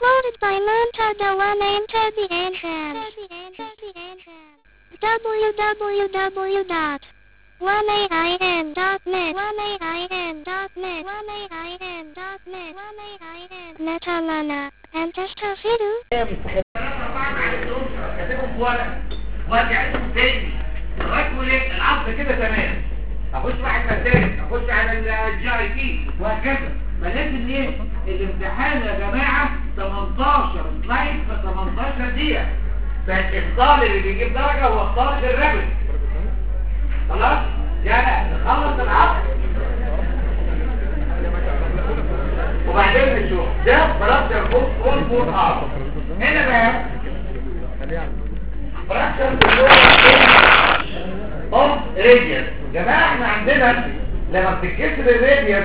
Uploaded by Montada One Enter the Entrance. www.1ain.net 1ain.net 1ain.net Netalana. And Testafidu. كاتبهم في ورق وارجع تاني لغايه ما الاقي العصر كده تمام اخش بقى على المسائل اخش على الجي اي تي وهكذا فلازم ايه الامتحان يا جماعه 18 سلايد في 18 دقيقه فالطالب اللي بيجيب درجه هو الطالب الرابط خلاص يعني نخلص العصر وبعدين نشوف ده برابطر فوق فوق فوق ار هنا بقى فراكشر اوف راديوس جماعه احنا عندنا لما بتتكسر الراديوس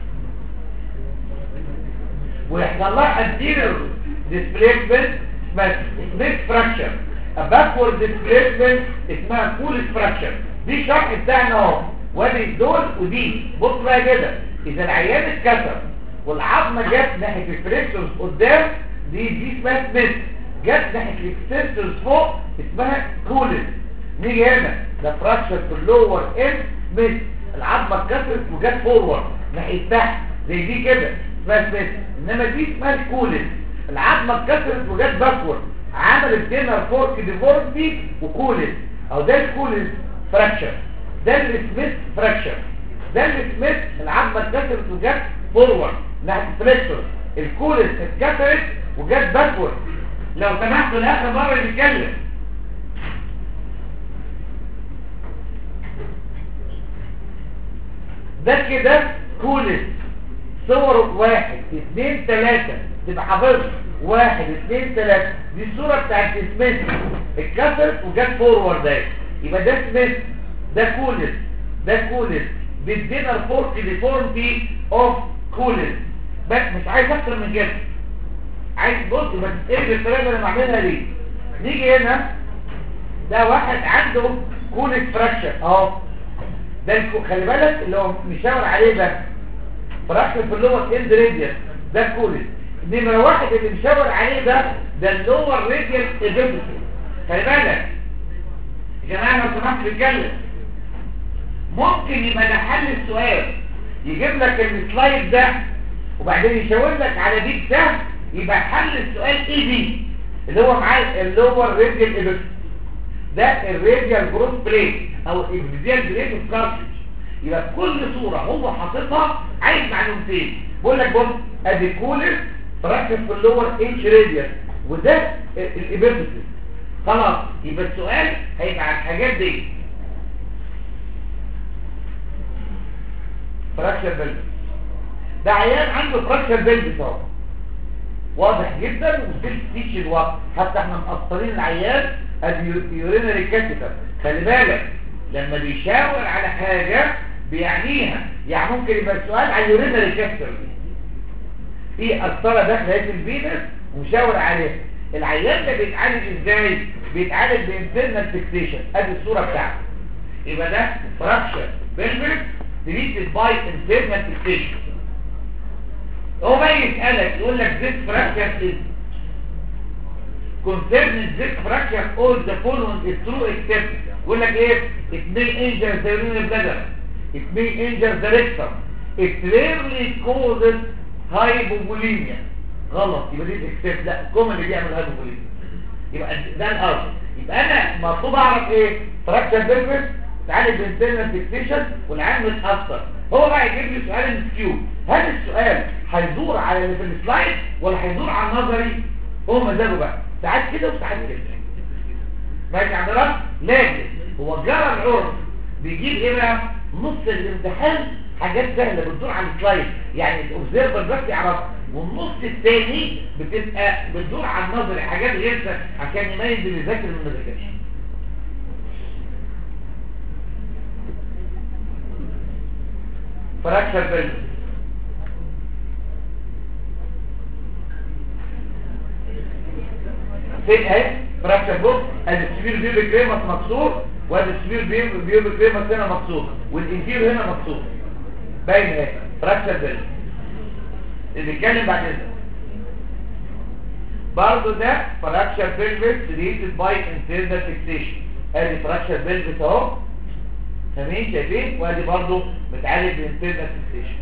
ويحصل لها انتيريور ديسبليسمنت اسمها سبليت فراكشر باكورد ديسبليسمنت اسمها فول فراكشر دي الشرح بتاعنا اهو وادي دول ودي بص بقى كده اذا العيان اتكسر والعظمه جت ناحيه الفريكسورز قدام دي دي اسمها سميث جت ناحيه الاكستنسورز فوق اسمها كولن نيجي هنا ده فراكشر في اللور اند سميث العظمه اتكسرت وجت فورورد ناحيه تحت زي دي كده اسمها سميث انما دي اسمها الكولن العظمه اتكسرت وجت باكورد عملت دينر فورك ديفورمتي وكولن او ده الكولن فراكشر ده السميث فراكشر ده السميث العظمه اتكسرت وجت فورورد ناحيه الفليكسور الكولن اتكسرت وجت باكورد لو سمحتوا لاخر مره نتكلم ده كده كولن صور واحد اثنين ثلاثة تبقى حافظها واحد اثنين ثلاثة دي الصورة بتاعت سميث اتكسرت وجت فورورد اهي يبقى ده سميث ده كولن ده كولن بالدينر فورك ديفورمتي اوف كولن بس مش عايز اكتر من كده عايز بص بس ايه الطريقه اللي انا بعملها ليه نيجي هنا ده واحد عنده كولن فراكشر اهو ده الكو... خلي بالك اللي هو مشاور عليه ده فراكشر في اللور اند راديال ده كولن نمرة واحد اللي مشاور عليه ده ده اللور راديال ايفيبسي خلي بالك يا جماعه لو سمحت بتكلم ممكن يبقى ده حل السؤال يجيب لك السلايد ده وبعدين يشاور لك على دي ده يبقى حل السؤال ايه دي اللي هو معاه اللور راديال ايفيبسي ده الراديال جروث بليت او الابتديال بليت اوف كارتج يبقى في كل صورة هو حاططها عايز معلومتين بقول لك بص ادي كولر فركز في اللور اتش راديال وده الابيبسيس خلاص يبقى السؤال هيبقى على الحاجات دي فراكشر بلبس ده عيان عنده فراكشر بلبس اهو واضح جدا وسيلف الوقت حتى احنا مقصرين العيان اليورينري كاتيتر خلي بالك لما بيشاور على حاجة بيعنيها يعني ممكن يبقى السؤال على اليورينري كاتيتر في قسطرة داخله هيك الفينس ومشاور عليها العيان ده بيتعالج ازاي بيتعالج بانترنال فيكسيشن ادي الصورة بتاعته يبقى ده فراكشر بيلفيك ديليتد باي انترنال فيكسيشن هو بقى يسألك يقول لك this fracture is concerning this fracture all the following is true except يقول لك ايه it may injure the urinary bladder it may injure the rectum it rarely causes hypovolemia غلط يبقى دي except لا كومن اللي بيعمل hypovolemia يبقى ده الارض يبقى انا مطلوب اعرف ايه fracture pelvis تعالج بانترنال فيكسيشن والعين متاثر هو بقى يجيب لي سؤال مسكيو هل السؤال هيدور على اللي في السلايد ولا هيدور على النظري هو مزاجه بقى ساعات كده وساعات كده ماشي عند رأس لكن هو جرى العرف بيجيب ايه بقى نص الامتحان حاجات سهلة بتدور على السلايد يعني الاوبزيرفر بس يعرفها والنص الثاني بتبقى بتدور على النظري حاجات غير سهلة عشان يميز اللي ذاكر من ما ذاكرش فراكشر بيلز فين اهي فراكشر بوك ادي السبير بيبي كريمس مكسور وادي السبير بيبي كريمس هنا مكسور والانتير هنا مكسور باين اهي فراكشر بيلز اللي بيتكلم بعد كده برضه ده فراكشر بيلفس ريتد باي انترنال فيكسيشن ادي فراكشر بيلفس اهو فاهمين شايفين وادي برضه متعالج بانترنال فيكسيشن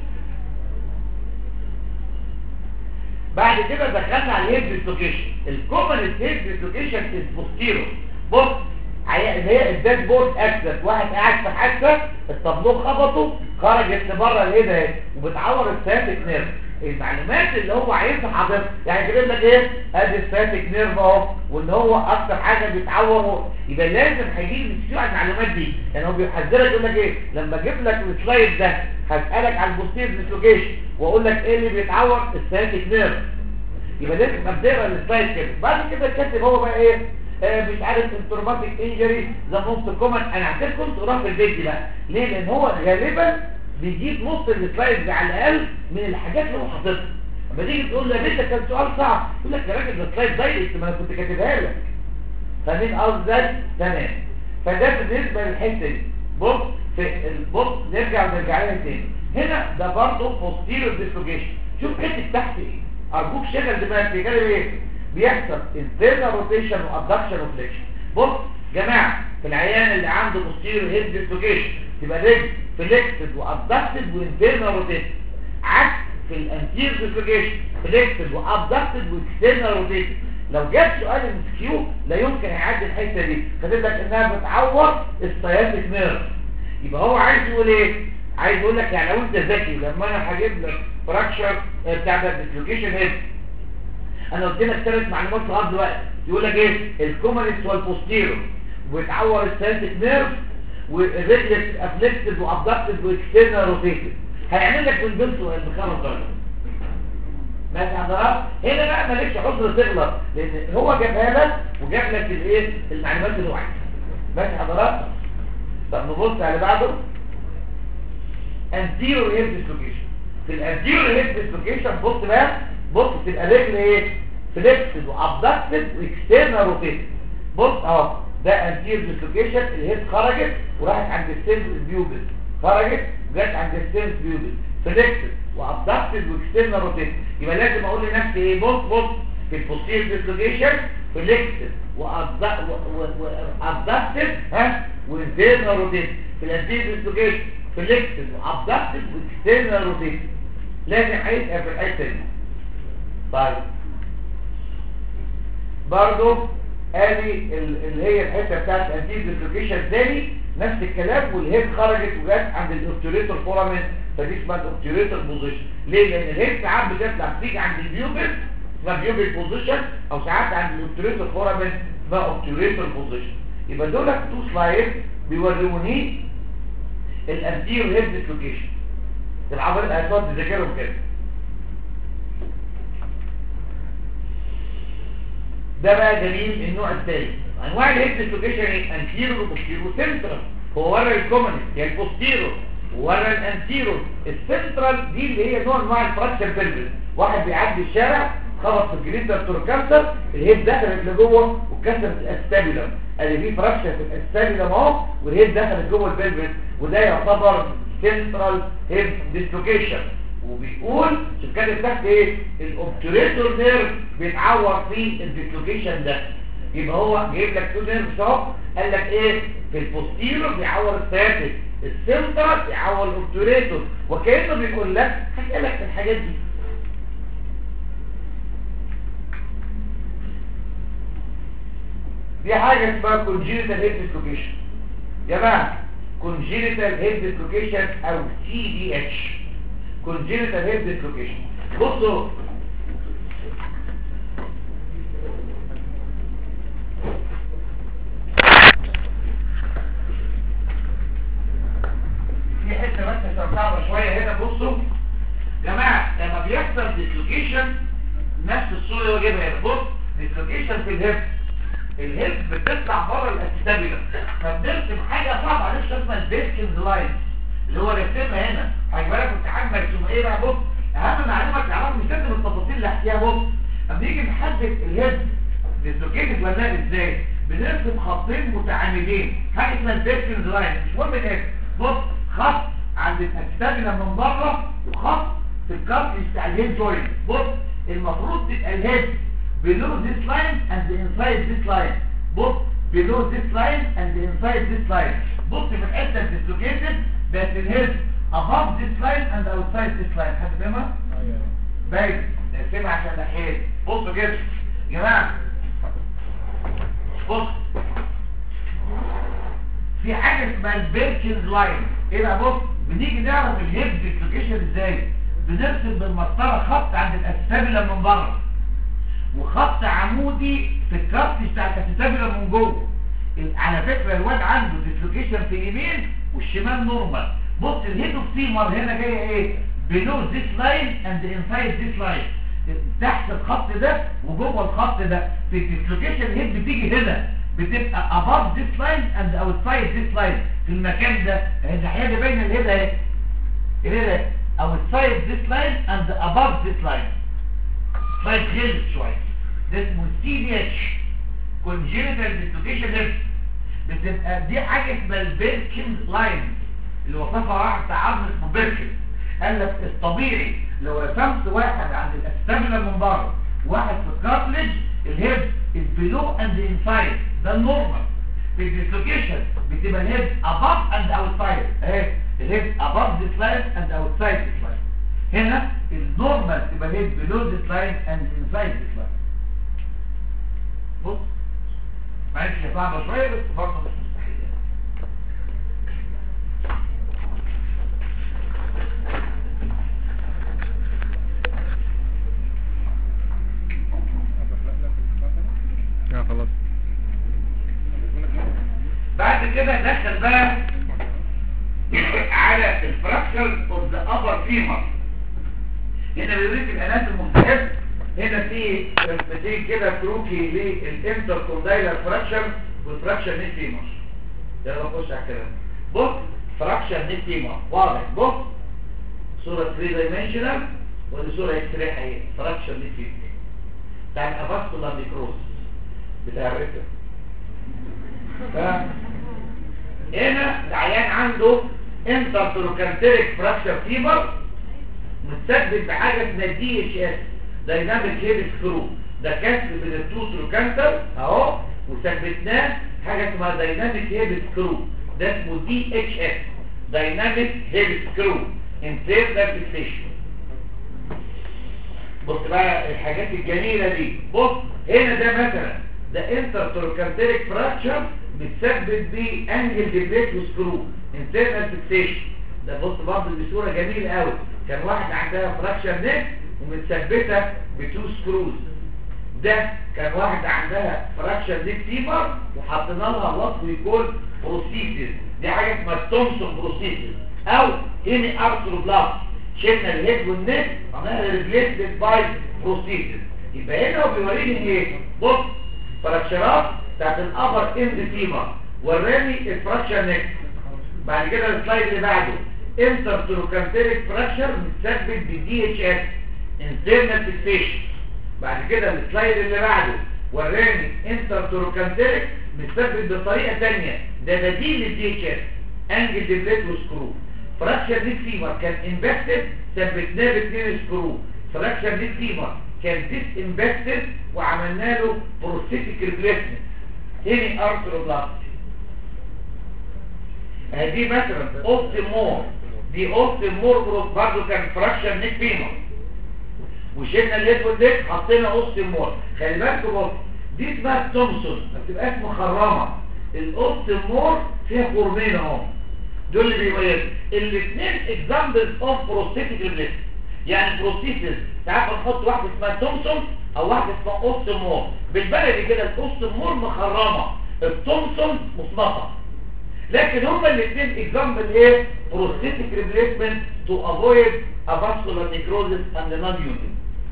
بعد كده دخلنا على الهيد ديسلوكيشن الكومن هيد ديسلوكيشن از بوستيرو بص اللي هي الديد بورد اكسس واحد قاعد في حادثه الطابلوه خبطه خرجت لبره الهيد اهي وبتعور السياتيك نيرف المعلومات اللي هو عايزها حضرتك يعني كاتب لك ايه ادي السياتيك نيرف اهو وان هو اكتر حاجه بيتعور يبقى لازم هيجي لي على المعلومات دي يعني هو بيحذرك يقول لك ايه لما اجيب لك السلايد ده هسالك على البوستير ديسلوكيشن واقول لك ايه اللي بيتعور السياتيك نيرف يبقى لازم ابدا السلايد كده بعد كده كاتب هو بقى ايه آه مش عارف انتروماتيك انجري ذا موست كومن انا هعتبركم تقراها في الفيديو بقى ليه لان هو غالبا بيجيب نص السلايد على الاقل من الحاجات اللي هو حاططها لما تيجي تقول له يا بنت كان سؤال صعب يقول لك يا راجل ده السلايد دايركت ما انا كنت كاتبها لك فاهمين قصدي تمام فده بالنسبه للحته دي بص في البص نرجع ونرجع لها تاني هنا ده برضه بوستيريور ديسلوكيشن شوف كاتب تحت ايه ارجوك شغل دماغك في كلمه ايه بيحصل internal روتيشن وابدكشن وفليكشن بص جماعه في العيان اللي عنده posterior هيد ديسلوكيشن تبقى رجل فليكسد وابدكتد وانترنال روتيشن عكس في الانتير ديسلوكيشن فليكسد وابدكتد واكسترنال روتيشن لو جاب سؤال ام كيو لا يمكن يعدي الحته دي كاتب لك انها بتعور السياتيك نيرف يبقى هو عايز يقول ايه عايز يقول لك يعني لو انت ذكي لما انا هجيب لك فراكشر بتاع ده ديسلوكيشن هيد انا قلت لك ثلاث معلومات لغايه دلوقتي يقول لك ايه الكومنس والبوستيرو وبتعور السيلتيك نيرف والريجلس افليكتد وابدكتد واكسترنال روتيتد هيعمل لك من دول سؤال بخمس درجات ماشي حضرتك هنا بقى مالكش عذر تغلط لان هو جابها لك وجاب لك الايه المعلومات اللي هو عايزها ماشي حضرتك طب نبص على بعده anterior hip dislocation في الانتيريور هيد ديسلوكيشن بص بقى بص تبقى رجل ايه فليكسد وابدكتد واكسترنال روتيتد بص اهو ده انتيريور ديسلوكيشن الهيد خرجت وراحت عند السيلز بيوبل خرجت وجت عند السيلز بيوبل فليكسد وابدكتد واكسترنال روتيتد يبقى لازم اقول لنفسي ايه بص بص في البوستير ديسلوكيشن فليكسد وابدكتد ها وانترنال روتيتد في الانتيريور ديسلوكيشن فليكسد وابدكتد واكسترنال روتيتد لازم هيبقى في الحته دي طيب برضو ادي اللي هي الحته بتاعت الانتيز ديسلوكيشن تاني نفس الكلام والهيد خرجت وجت عند الاوبتوريتور فورامين فدي اسمها الاوبتوريتور بوزيشن ليه لان الهيد ساعات بتطلع بتيجي عند البيوبل اسمها بيوبل بوزيشن او ساعات عند الاوبتوريتور فورامين اسمها اوبتوريتور بوزيشن يبقى دول تو سلايد بيوروني الانتير هيد ديسلوكيشن العضلات هتقعد تذاكرهم كده ده بقى دليل النوع الثالث انواع الهيد ديسلوكيشن ايه انتيرو وبوستيرو سنترال هو ورا الكومنس يعني البوستيرو ورا الانتيرو السنترال دي اللي هي نوع انواع الفراكشر بيلفس واحد بيعدي الشارع خبط في الجريدر توركانسر الهيد دخلت لجوه وكسرت الاستابيلم ادي في فراكشر في الاستابيلم اهو والهيد دخلت جوه البلفس وده يعتبر سنترال هيد ديسلوكيشن وبيقول شوف كاتب تحت ايه الاوبتوريتور نيرف بيتعور في الديسلوكيشن ده يبقى هو جايب لك تو نيرف اهو قال لك ايه في البوستيرور بيعور السياتيك السنترال بيعور الاوبتوريتور وكانه بيقول لك هسالك في الحاجات دي دي حاجه اسمها كونجينيتال هيد ديسلوكيشن يا جماعه congenital head dislocation او CDH congenital head dislocation بصوا في حته بس صعبه شويه هنا بصوا جماعه لما بيحصل dislocation نفس الصوره اللي هو جايبها هنا بص dislocation في الهيب الهيب بتطلع بره الاستابيلر فبنرسم حاجه صعبه عليك اسمها البيسكنز لاين اللي هو رسمها هنا هيجي بالك امتحان مرسوم ايه بقى بص اهم معلومه تعرف مش لازم التفاصيل اللي هحكيها بص لما نيجي نحدد الهيب ديسلوكيتد ولا ازاي بنرسم خطين متعامدين حاجه اسمها البيسكنز لاين مش مهم ايه بص خط عند الاستابيلر من بره وخط في الكارت بتاع الهيد جوينت بص المفروض تبقى الهيد below this line and inside this line بص below this line and inside this line بص في الحته dislocated بس الهيد above this line and outside this line حد فاهمها؟ ايوه باين نقسمها عشان ناحيتين بصوا كده يا جماعه بص في حاجه اسمها البيركنز لاين ايه بقى بص بنيجي نعرف الهيب ديسلوكيشن ازاي بنرسم بالمسطره خط عند الاستابيلا من بره وخط عمودي في الكارت بتاع الاستابيلا من جوه على فكره الواد عنده ديسلوكيشن في اليمين والشمال نورمال بص الهيد اوف فيمر هنا جايه ايه below this line and inside this line تحت الخط ده وجوه الخط ده في الديسلوكيشن هيد بتيجي هنا بتبقى above this line and outside this line في المكان ده الناحيه اللي بين الهيد اهي الهيد اهي outside this line and above this line سلايد غلط شويه ده اسمه سي دي اتش congenital dislocation hip بتبقى دي حاجه اسمها البيركن لاين اللي وصفها واحد بتاع عظم اسمه بيركن قال لك الطبيعي لو رسمت واحد عند الاستابيلا من بره واحد في الكارتلج الهيد is below and inside ده النورمال في الديسلوكيشن بتبقى الهيد above and outside اهي الهيد above this line and outside this line هنا النورمال تبقى الهيد below this line and inside this line بص معلش هي صعبة شوية بس برضه مش مستحيل اه خلاص بعد كده دخل بقى على الفراكشر اوف ذا ابر فيمر هنا بيوريك الانات المختلف هنا في رسمتين كده كروكي للانتر كوندايلر فراكشر والفراكشر نيت فيمر يلا نخش على الكلام بص فراكشر نيت فيمر واضح بص صورة 3 دايمنشنال ودي صورة اكس راي حقيقية فراكشر نيت فيمر بتاع الافاسكولار نيكروز بتاع الريتم هنا العيان عنده انترتروكانتريك فراكشر فيبر متثبت بحاجه اسمها دي اتش اس دايناميك هيب سكرو ده كسر بين التو تروكانتر اهو وثبتناه حاجه اسمها دايناميك هيب سكرو ده اسمه دي اتش اس دايناميك هيب سكرو انترنال فيكسيشن بص بقى الحاجات الجميله دي بص هنا ده مثلا ده انترتروكانتريك فراكشر بتثبت بيه انجل ديبليت وسكرو انترنال فيكسيشن ده بص برضه دي صوره جميله قوي كان واحد عندها فراكشر نيك ومتثبته بتو سكروز ده كان واحد عندها فراكشر نيك فيبر وحطينا لها وصف يكون بروسيسز دي حاجه اسمها تومسون بروسيسز او هيمي ارثروبلاست شلنا الهيد والنيك عملنا ريبليسد باي بروسيسز يبقى هنا هو بيوريني ايه بص فراكشرات بتاعت الابر اند فيبر وراني الفراكشر نيك بعد كده السلايد اللي بعده انترتروكانتريك فراكشر متثبت بدي اتش اس انترنال فيكسيشن بعد كده السلايد اللي بعده وراني انترتروكانتريك متثبت بطريقه ثانيه ده بديل للدي اتش اس انجل ديبليت وسكرو فراكشر ديك فيبر كان امباكتد ثبتناه باثنين سكرو فراكشر ديك فيبر كان ديس امباكتد وعملنا له بروستيتيك ريبليسمنت هيني ارثروبلاست دي مثلا اوستيمور دي اوستيمور جروب برضه كان فراكشر نيك فيمر وشلنا الليد والليد حطينا اوستيمور خلي بالكم بص دي اسمها تومسون ما بتبقاش مخرمه الاوستيمور فيها خرمين اهو دول اللي بيميزوا الاثنين اكزامبلز اوف بروستيتيك ريبليسمنت يعني بروستيتيز ساعات بنحط واحده اسمها تومسون او واحده اسمها اوستيمور بالبلدي كده الاوستيمور مخرمه التومسون مصنفه لكن هما الاثنين اكزامبل ايه بروستيتيك ريبليسمنت تو افويد افاسكولار نيكروزس اند نون يوزنج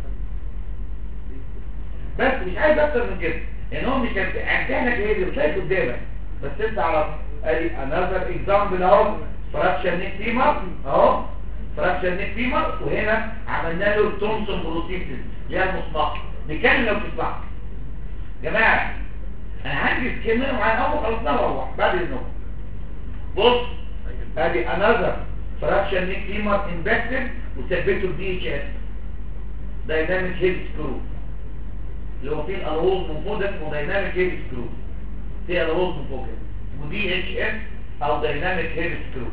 بس مش عايز اكتر من كده ان هو مش هتعمل ايه اللي بتلاقي قدامك بس انت عرفت ادي انذر اكزامبل اهو فراكشر نيك فيمر اهو فراكشر نيك فيمر وهنا عملنا له تومسون بروستيتيز اللي هي المصنفه نتكلم لو تسمعوا جماعه انا عندي سكيمين معايا اهو خلصنا نروح بعد النوم بص ادي انذر فراكشن نيك فيمر امباكتد وثبته بدي اتش اس دايناميك هيد سكرو اللي هو فيه الالوز من فوق ده اسمه دايناميك هيب سكرو فيه الالوز من فوق كده اسمه دي اتش اف او دايناميك هيب سكرو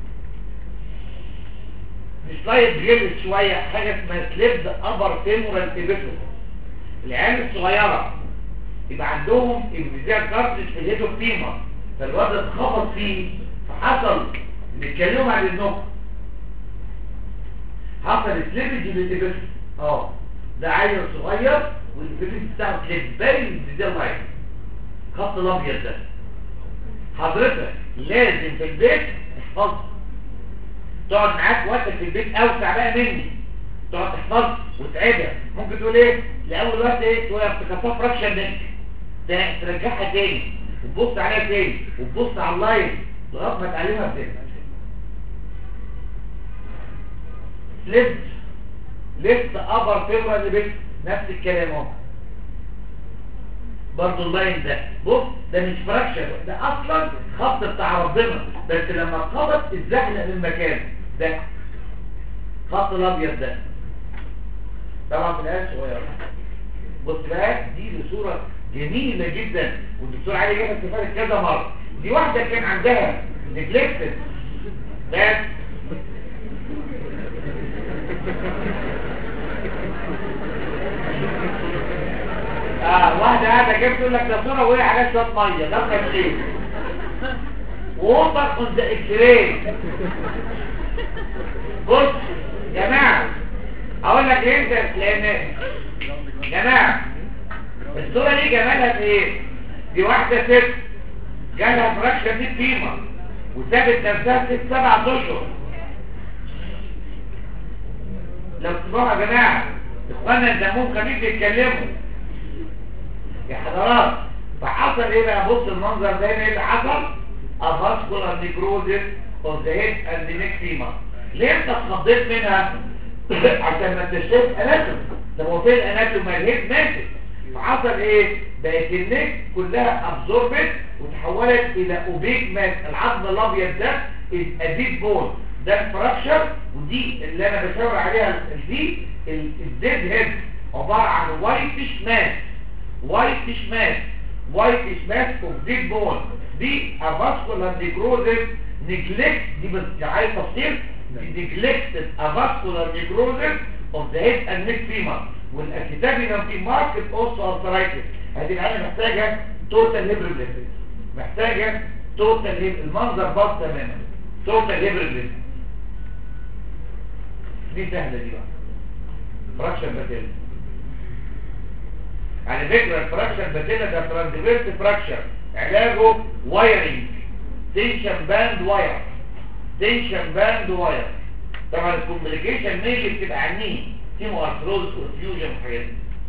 سلايد غير شويه حاجه اسمها سليبد ابر فيمورال ايبيتوس العيال الصغيره يبقى عندهم انفيزيال كارتج في الهيدو فيمر فالواد اتخبط فيه فحصل بيتكلموا عن النقط حصل سليبج للايبيتوس اه ده عيل صغير والايبيتوس بتاعه سليب باين زي اللاين خط الابيض ده حضرتك لازم في البيت تحفظه تقعد معاك وقت في البيت اوسع بقى مني تقعد تحفظ وتعيدها ممكن تقول ايه لاول وقت ايه تقول افتكرتها فراكشن نك ترجعها تاني وتبص عليها تاني وتبص على اللاين لغايه ما تعلمها بذهنك ليفت ليفت ابر فيبرال بيت نفس الكلام اهو برضه اللاين ده بص ده مش فراكشن ده اصلا خط بتاع ربنا بس لما اتخبط اتزحلق من مكانه ده خط الابيض ده طبعا في الايه صغيره بص بقى دي صوره جميله جدا والدكتور علي جابها استفادت كذا مره دي واحده كان عندها نجلكتد بس اه واحده قاعده كده تقول لك ده صوره وقع عليها شويه ميه ده خشيش ووضح اون ذا اكس بص يا جماعه اقول لك ليه انت لان جماعه الصوره دي جمالها في ايه دي واحده ست جالها فراكشن دي قيمه وسابت نفسها ست سبع اشهر لو تسمعوا يا جماعه اخوانا الدموم خفيف يتكلموا يا حضرات فحصل ايه بقى بص المنظر ده ايه اللي حصل افاسكولار نيكروزيس اوف ذا هيد اند نيك فيما ليه انت اتخضيت منها عشان ما انتش شايف اناتوم طب هو فين الاناتوم ما الهيد ماتت فحصل ايه بقت النيك كلها ابزوربت وتحولت الى اوبيك مات العظم الابيض ده اديت بون ده الفراكشر ودي اللي انا بشاور عليها دي الديد هيد عباره عن وايتش مات وايتش مات وايتش مات اوف ديد بون دي افاسكولار نيكروزيس نيجلكت دي بس عايز تفصيل نيجلكتد افاسكولار نيكروزيس اوف ذا هيد اند نيك فيمر والاسيتابينم في ماركت اوستو ارثرايتس هذه العينه محتاجه توتال هيبريديزم محتاجه توتال هيب المنظر باظ تماما توتال هيبريديزم دي سهله دي بقى فراكشن باتيلا على فكره الفراكشن باتيلا ده ترانزفيرس فراكشن علاجه وايرنج تنشن باند واير تنشن باند واير طبعا الكومبليكيشن ميجي بتبقى عنين كيمو ارثروز وفيوجن وحاجات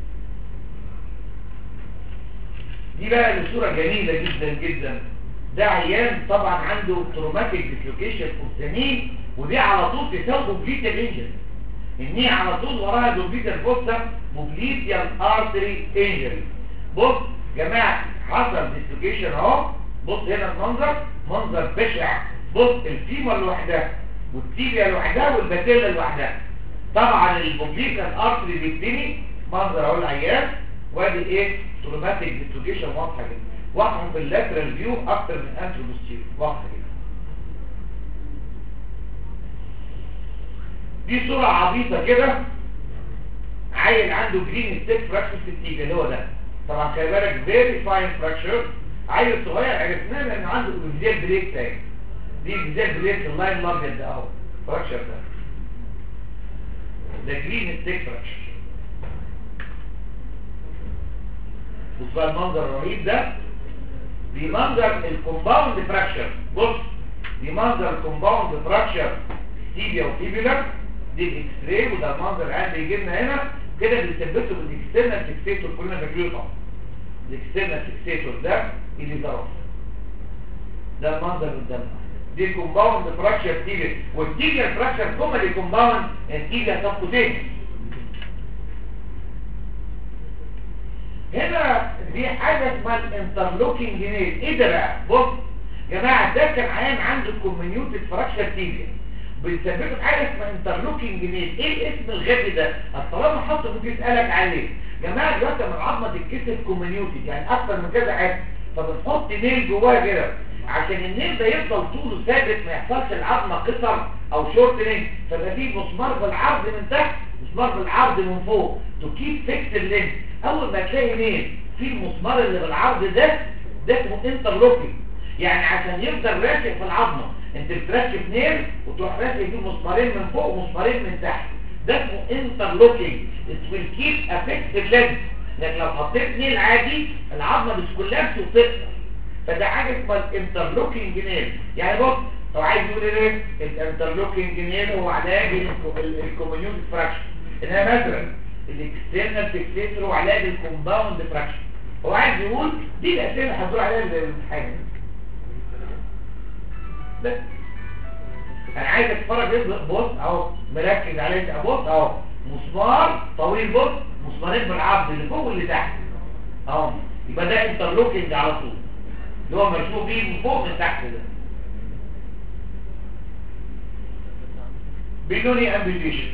دي بقى الصوره جميله جدا جدا ده عيان طبعا عنده تروماتيك ديسلوكيشن اوف ذا ني ودي على طول تساوي كومبليتال انجن الني على طول وراها دوبليتال فوسا موبليتيال ارتري انجري بص جماعه حصل ديسلوكيشن اهو بص هنا المنظر منظر بشع بص الفيمر لوحدها والتيبيا لوحدها والباتيلا لوحدها طبعا الموبليتال ارتري بيبتني منظر اهو العيان وادي ايه تروماتيك ديسلوكيشن واضحه جدا واضحه في اللاترال فيو اكتر من انتروبوستيريور واضحه جدا دي صورة عبيطة كده عيل عنده جرين ستيك فراكشر في التيجة اللي هو ده طبعا خلي بالك فيري فاين فراكشر عيل صغير عرفناه لان عنده انفيزيال بريك تاني دي انفيزيال بريك اللاين الابيض ده اهو فراكشر ده ده جرين ستيك فراكشر بص بقى المنظر الرهيب ده دي منظر الكومباوند فراكشر بص دي منظر الكومباوند فراكشر تيبيا وتيبيولر دي الاكس راي وده المنظر العام بيجي لنا هنا كده بنثبته بالاكسترنال فيكسيتور كلنا فاكرينه طبعا الاكسترنال فيكسيتور ده اللي ظرف ده المنظر قدامنا دي كومباوند فراكشر تيبيا والتيبيا فراكشر كومالي كومباوند التيبيا سبكوتين هنا دي حاجه اسمها الانترلوكينج نيل ايه ده بقى بص يا جماعه ده كان عيان عنده كومينيوتد فراكشر تيبيا بيسببوا حاجه اسمها انترلوكينج نيل ايه الاسم الغبي ده طالما حطه ممكن يسالك عليه جماعه دلوقتي لما العظمه تتكسر كوميونيتي يعني اكتر من كذا حاجه فبنحط نيل جواها كده عشان النيل ده يفضل طوله ثابت ما يحصلش العظمه قصر او شورت نيل فيبقى فيه مسمار بالعرض من تحت مسمار بالعرض من فوق تو كيب فيكس اللينس اول ما تلاقي نيل في المسمار اللي بالعرض ده ده اسمه انترلوكينج يعني عشان يفضل راسخ في العظمه انت بتركب نيل وتروح راسخ فيه مسمارين من فوق ومسمارين من تحت ده اسمه انترلوكينج it will keep a fixed length لكن لو حطيت نيل عادي العظمه مش كلها بتقصر فده حاجه اسمها الانترلوكينج نيل يعني بص هو عايز يقول ايه الانترلوكينج نيل هو علاج الكوميونيوت فراكشن انما مثلا الاكسترنال فيكسيتور هو علاج الكومباوند فراكشن هو عايز يقول دي الاسئله اللي هتدور عليها الامتحان بس انا عايز اتفرج يبقى بص اهو مركز عليه بص اهو مسمار طويل بص مسمارين بالعرض اللي فوق واللي تحت اهو يبقى ده انترلوكينج على طول اللي هو مرسوم بيه من فوق من تحت ده بيلوني امبيتيشن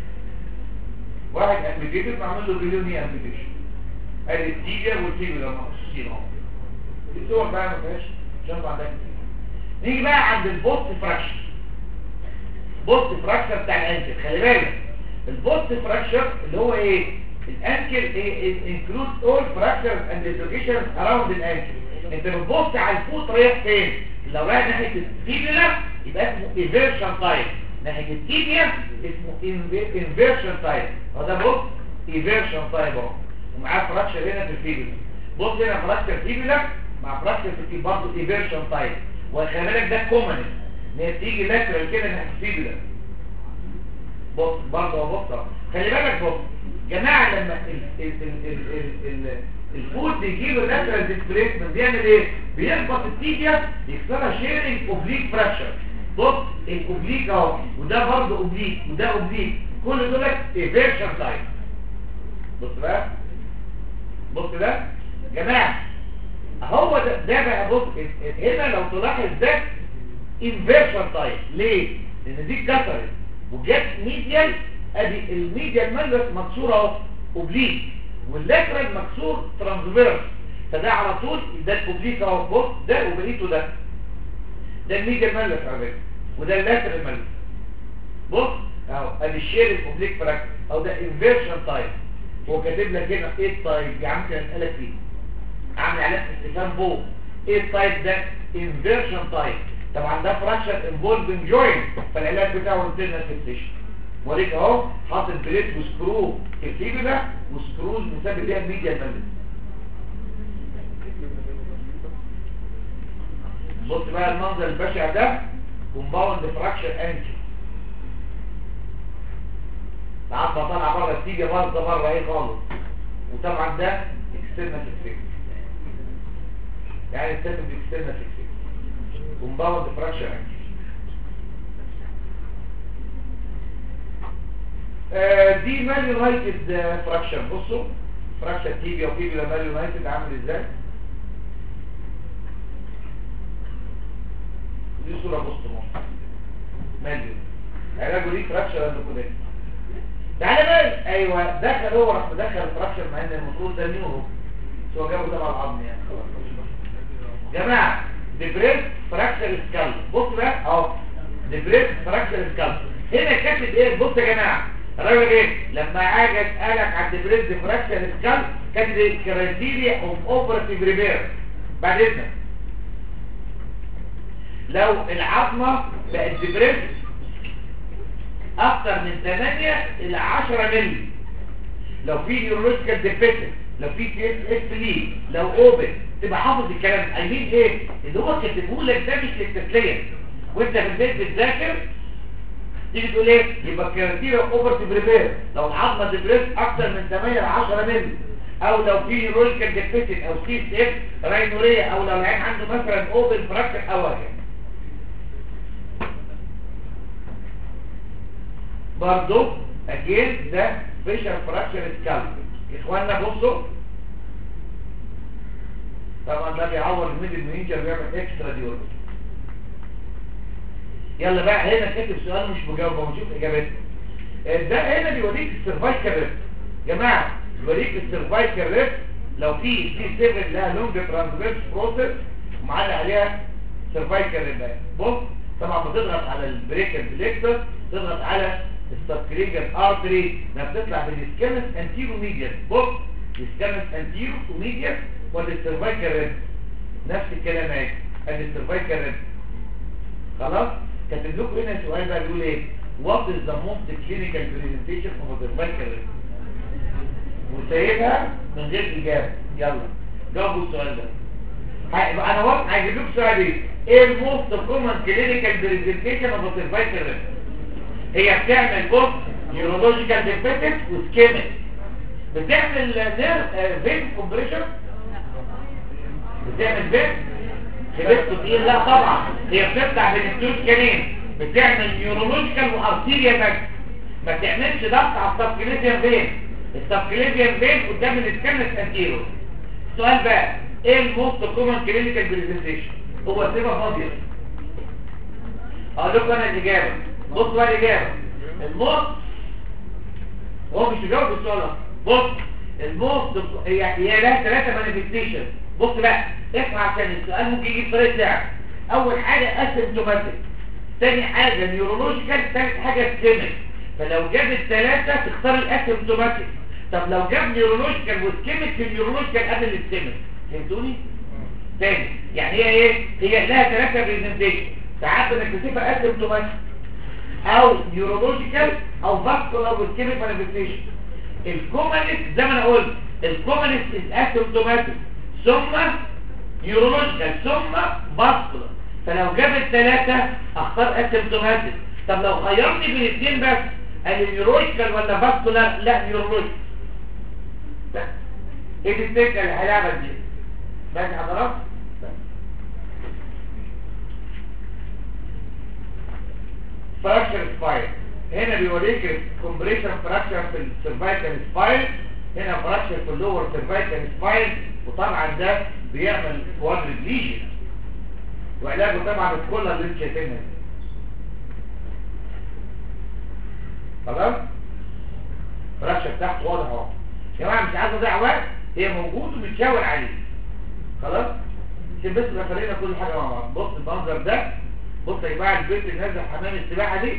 واحد امبيتيشن معمول له بيلوني امبيتيشن ادي التيجا والتيجا مقصوصين اهو الصور بقى ما فيهاش عشان ما عندك نيجي بقى عند البوست فراكشن بوست فراكشر بتاع الانكل خلي بالك البوست فراكشر اللي هو ايه الانكل ايه انكلود اول فراكشرز اند ديسلوكيشنز اراوند الانكل انت بتبص على الفوت رايح فين لو رايح ناحيه الفيبولا يبقى اسمه ايفيرشن تايب ناحيه التيبيا اسمه انفيرشن تايب هو ده بص ايفيرشن تايب اهو ومعاه فراكشر هنا في الفيبولا بص هنا فراكشر فيبولا مع فراكشر في الفيبولا برضه ايفيرشن تايب وخلي بالك ده كومن ان هي تيجي لاترال كده ناحيه الفيبولا بص برضه بص اهو خلي بالك بص جماعه لما ال ال ال ال ال ال الفود بيجيب اللاترال ديسبليسمنت بيعمل ايه بيخبط التيبيا يكسرها شيرنج اوبليك فراكشر بص الاوبليك اهو وده برضه اوبليك وده اوبليك كل دول ايفيرشن تايب بص بقى بص ده جماعه هو ده ده بقى بص هنا لو تلاحظ ده انفيرشن تايب ليه لان دي اتكسرت وجت ميديال ادي الميديال مالس مكسوره اهو اوبليك واللاترال مكسور ترانسفيرس فده على طول ده الاوبليك اهو بص ده وبقيته ده ده الميديال مالس على فكره وده اللاترال مالس بص اهو ادي الشير الاوبليك فراكشر او ده انفيرشن تايب هو كاتب لك هنا ايه التايب يا عم كان اسالك فيه عامل علامه استفهام فوق ايه التايب ده انفيرشن تايب طبعا ده فراكشر انفولفنج جوينت فالعلاج بتاعه انترنال فيكسيشن وريك اهو حاطط بليت وسكرو في الفيبولا وسكروز مثبت بيها الميديا مالس بص بقى المنظر البشع ده كومباوند فراكشر انكل العظمه طالعه بره التيجه باظه بره اهي خالص وطبعا ده اكسترنال فيكسيشن يعني السبب اكسترنال فيكسيشن كومباوند فراكشر انكل آه دي مان يونايتد فراكشر بصوا فراكشر تيبيا وفيبيلا مان يونايتد عامل ازاي دي صوره بص مصر ماليون علاجه دي فراكشر اندوكوليت تعالى بقى ايوه دخل هو راح مدخل الفراكشر مع ان المفروض ده نيورو بس هو جابه تبع العظم يعني خلاص جماعه ديبريس فراكشر سكال بص بقى اهو ديبريس فراكشر سكال هنا كاتب ايه بص يا جماعه الراجل ايه لما اجي اسالك عن ديبريس فراكشر سكال كاتب ايه كرايتيريا اوف اوبراتيف ريبير بعد اذنك لو العظمه بقت ديبريس اكتر من 8 الى 10 مللي لو في نيورولوجيكال ديفيسيت لو في تي اس اس لي لو اوبن تبقى حافظ الكلام اي مين ايه اللي هو كاتبه لك ده مش للتسليه وانت في البيت بتذاكر تيجي تقول ايه يبقى كراتيريا اوفر تبريبير لو العظمه ديبريس اكتر من 8 ل 10 مللي او لو في نيورولوجيكال ديفيسيت او سي اس اف راينوريا او لو العين عنده مثلا اوبن فراكشر او هكذا برضو اجين ده فيشر فراكشر سكالب اخوانا بصوا طبعا ده بيعور الميدل مينجر بيعمل اكسترا ديورز يلا بقى هنا كاتب سؤال مش مجاوبه ونشوف اجابته ده هنا بيوريك السيرفايكال ريسك جماعه يوريك السيرفايكال ريب لو في في 7 لها لونج ترانسفيرس بروسيس ومعلق عليها سيرفايكال ريب بص طبعا بتضغط على البريكر بليكتر تضغط على السبكريجن ارتري لما بتطلع من السكامس انتيرو ميديان بص السكامس انتيرو وميديان ولا السيرفايكال ريب نفس الكلام اهي ادي السيرفايكال ريب خلاص كاتب لكم هنا سؤال بقى بيقول ايه what is the most clinical presentation of a cervical rib وسايبها من غير اجابه يلا جاوبوا السؤال ده هيبقى انا واقف هجيب لكم سؤال ايه ايه الموست كومن كلينيكال بريزنتيشن اوف سيرفايكال ريب هي بتعمل بص نيورولوجيكال ديفيسيت وسكيميك بتعمل نير فين كومبريشن بتعمل فين خبزته تقيل لا طبعا هي بتفتح بين التوت كانين بتعمل نيورولوجيكال وارتيريا بس ما تعملش ضغط على السبكليزيان فين السبكليزيان فين قدام الاسكانس انتيرو السؤال بقى ايه الموست كومن كلينيكال بريزنتيشن هو سيبها فاضيه اقول لكم انا الاجابه بص بقى الاجابه الموست هو مش بيجاوب السؤال ده بص الموست هي هي لها ثلاثه مانيفستيشن بص بقى اسمع عشان السؤال ممكن يجيب طريقه لعب اول حاجه اسيمتوماتيك ثاني حاجه نيورولوجيكال ثالث حاجه سكيميك فلو جاب الثلاثه تختار الاسيمتوماتيك طب لو جاب نيورولوجيكال وسكيميك في النيورولوجيكال قبل السكيميك فهمتوني تاني يعني هي ايه هي لها ثلاثه بريزنتيشن ساعات بنكتشفها اسيمتوماتيك او نيورولوجيكال او فاسكولار وسكيميك مانيفستيشن الكومنست زي ما انا قلت الكومنست اسيمتوماتيك ثم نيورولوجيكال ثم فاسكولار فلو جاب الثلاثه اختار اسيمتوماتيك طب لو خيرني بين الاثنين بس قال نيورولوجيكال ولا فاسكولار لا نيورولوجيكال ايه دي الفكره اللي هلعبها دي ماشي حضرتك فراكشر سبايل هنا بيوريك كومبريشن فراكشر في السيرفايكال سبايل هنا فراكشر في اللور سيرفايكال سبايل وطبعا ده بيعمل كوادريد ليجن وعلاجه طبعا الكل اللي انت شايفينها دي. خلاص فراكشر تحت واضح اهو يا جماعه مش عايز اضيع وقت هي موجود وبتشاور عليه خلاص عشان بس نبقى خلينا كل حاجه مع بعض بص المنظر ده بص يا جماعه البنت اللي نازله حمام السباحه دي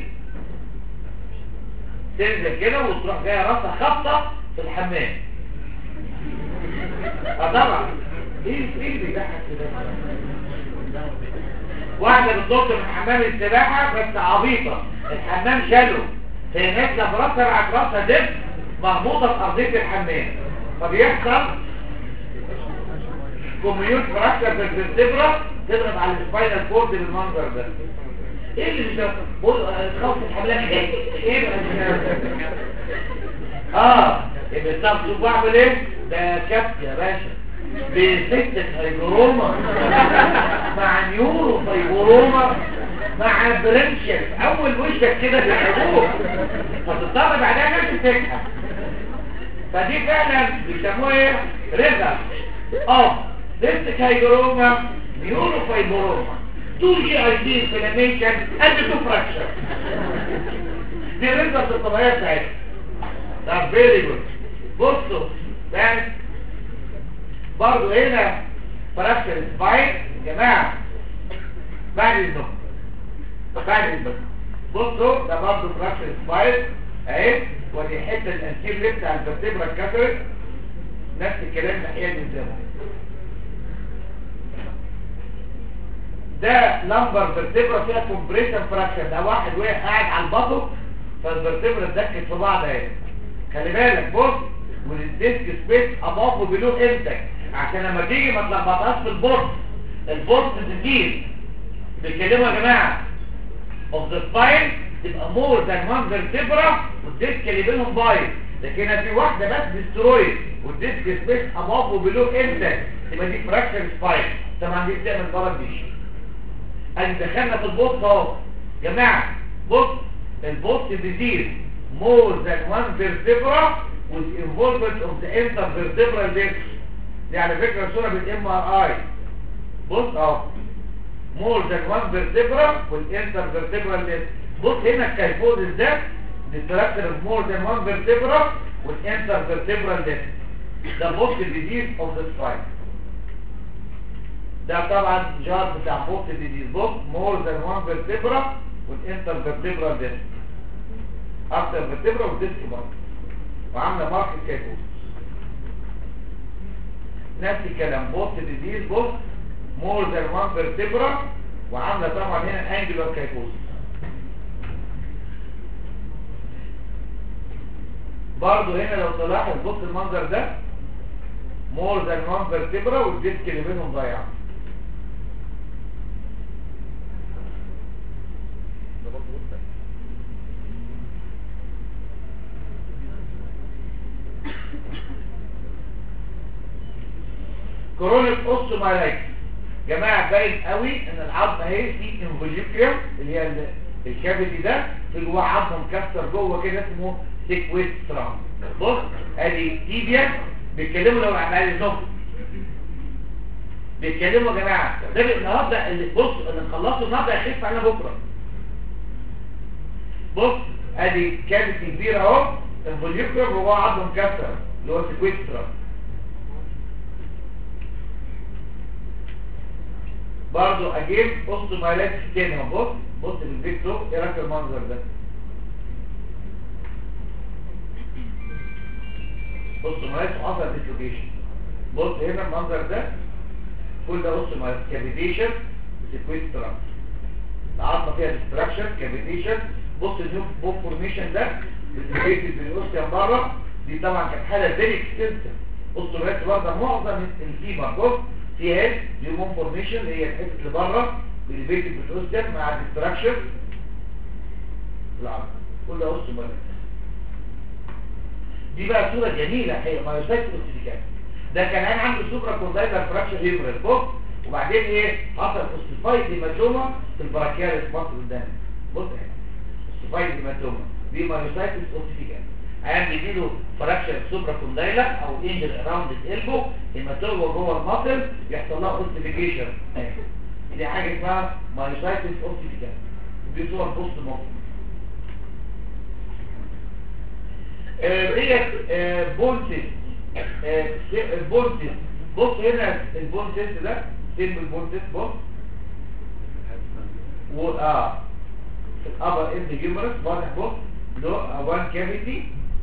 تنزل كده وتروح جايه راسها خبطه في الحمام اه طبعا ايه ايه اللي بيضحك كده واحده بتنط من حمام السباحه بس عبيطه الحمام شاله هي نازله براسها رعت راسها دب مربوطه في ارضيه الحمام فبيحصل كوميوت فراكشر في الفرتبرا تضرب على السباينال كورد بالمنظر ده ايه اللي مش بقول خوف الحملات ايه ايه بقى اه يبقى طب شوف بعمل ايه ده كبت يا باشا بست هيبروما مع نيورو فيبروما مع برنشل اول وشك كده في الحبوب فتضطر بعدها نفس تكحب فدي فعلا بيسموها ايه ريزر اه ست هيبروما نيورو فيبروما تو جي اي دي انفلاميشن اند تو فراكشر دي الريزر الطبيعيه بتاعتها ده فيري جود بصوا بس برضو هنا فراكشر سباين يا جماعه بعد النوم بعد النوم بصوا ده برضو فراكشر سباين اهي ودي حته الانتير بتاع الفرتبرا اتكسرت نفس الكلام ناحيه من زمان ده لمبر فيرتبرا فيها كومبريشن فراكشر ده واحد وقع قاعد على البطن فالفرتبرا اتدكت في بعض اهي خلي بالك بص والديسك سبيس اباف وبلو امتى عشان لما تيجي ما تلخبطهاش في البورت البورت تزيد بيتكلموا يا جماعه اوف ذا سباين تبقى مور ذان وان فيرتبرا والديسك اللي بينهم بايظ لكن في واحده بس ديسترويد والديسك سبيس اباف وبلو امتى تبقى دي فراكشر سباين طبعا دي بتعمل مرض دي ادي دخلنا في البوست اهو جماعه بص البوست ديزيز more than one vertebra with involvement of the intervertebral disc دي على فكرة صورة بالام ار اي بص اهو more than one vertebra with intervertebral disc بص هنا الكايفوزس ده destruction of more than one vertebra والانترفيرتبرال ديسك ده بوست ديزيز اوف ذا سباين ده طبعا جار بتاع بوست ديزيز بوست مور ذان وان فيرتبرا والانترفيرتبرال ديسك اكتر فيرتبرا والديسك برضه وعامله ماركت كايكوس نفس الكلام بوست ديزيز بوست مور ذان وان فيرتبرا وعامله طبعا هنا انجلر كايكوس برضه هنا لو تلاحظ بص المنظر ده مور ذان وان فيرتبرا والديسك اللي بينهم ضايع ده برضه وسط كرونيك اوستومالايتس جماعه باين قوي ان العظمه اهي في انفوليكريم اللي هي ال- الكافيتي ده في جواه عظم مكسر جوه كده اسمه سيكويت سترام بص ادي تيبيا بيتكلموا لو عمال النص بيتكلموا يا جماعه ده النهارده اللي بص اللي نخلصه النهارده هيخف علينا بكره بص ادي كافيتي كبيره اهو انفوليكريم جواه عظم مكسر اللي هو سيكويت سترام برضو اجيب بص مايلات تاني اهو بص بص بالفيكتور ايه رايك المنظر ده بص مايلات حصل ديسلوكيشن بص هنا المنظر ده كل ده بص مايلات كافيتيشن سيكويسترام العظمه فيها ديستراكشن كافيتيشن بص النيو بوم فورميشن ده الفيكتور بالاوستيوم بره دي طبعا كانت حاله فيري اكستنسيف بص مايلات واخده معظم الفيبر بص فيها ايه ديومون فورميشن اللي هي الحته اللي بره بالبيت بتوستم مع الديستراكشن العظم كل ده وسط مالك دي بقى صوره جميله هي مايوسايت اوستيفيكات ده كان انا عنده سوبرا كوندايلر فراكشر هيمرال بص وبعدين ايه حصل اوستيفايد هيماتوما في البراكيال سبوت قدام بص هنا اوستيفايد هيماتوما دي مايوسايت اوستيفيكات عام بيجيله فراكشر سوبرا كوندايلا او انجل اراوند الالبو هيماتوما جوه المصل يحصل لها اوستيفيكيشن دي حاجه اسمها مايوسايتس اوستيفيكات دي صور بوست مصل ديت بونتس البونتس بص هنا البونتس ده سيمبل بونتس بص و اه في الابر اند هيومرس واضح بص له وان كافيتي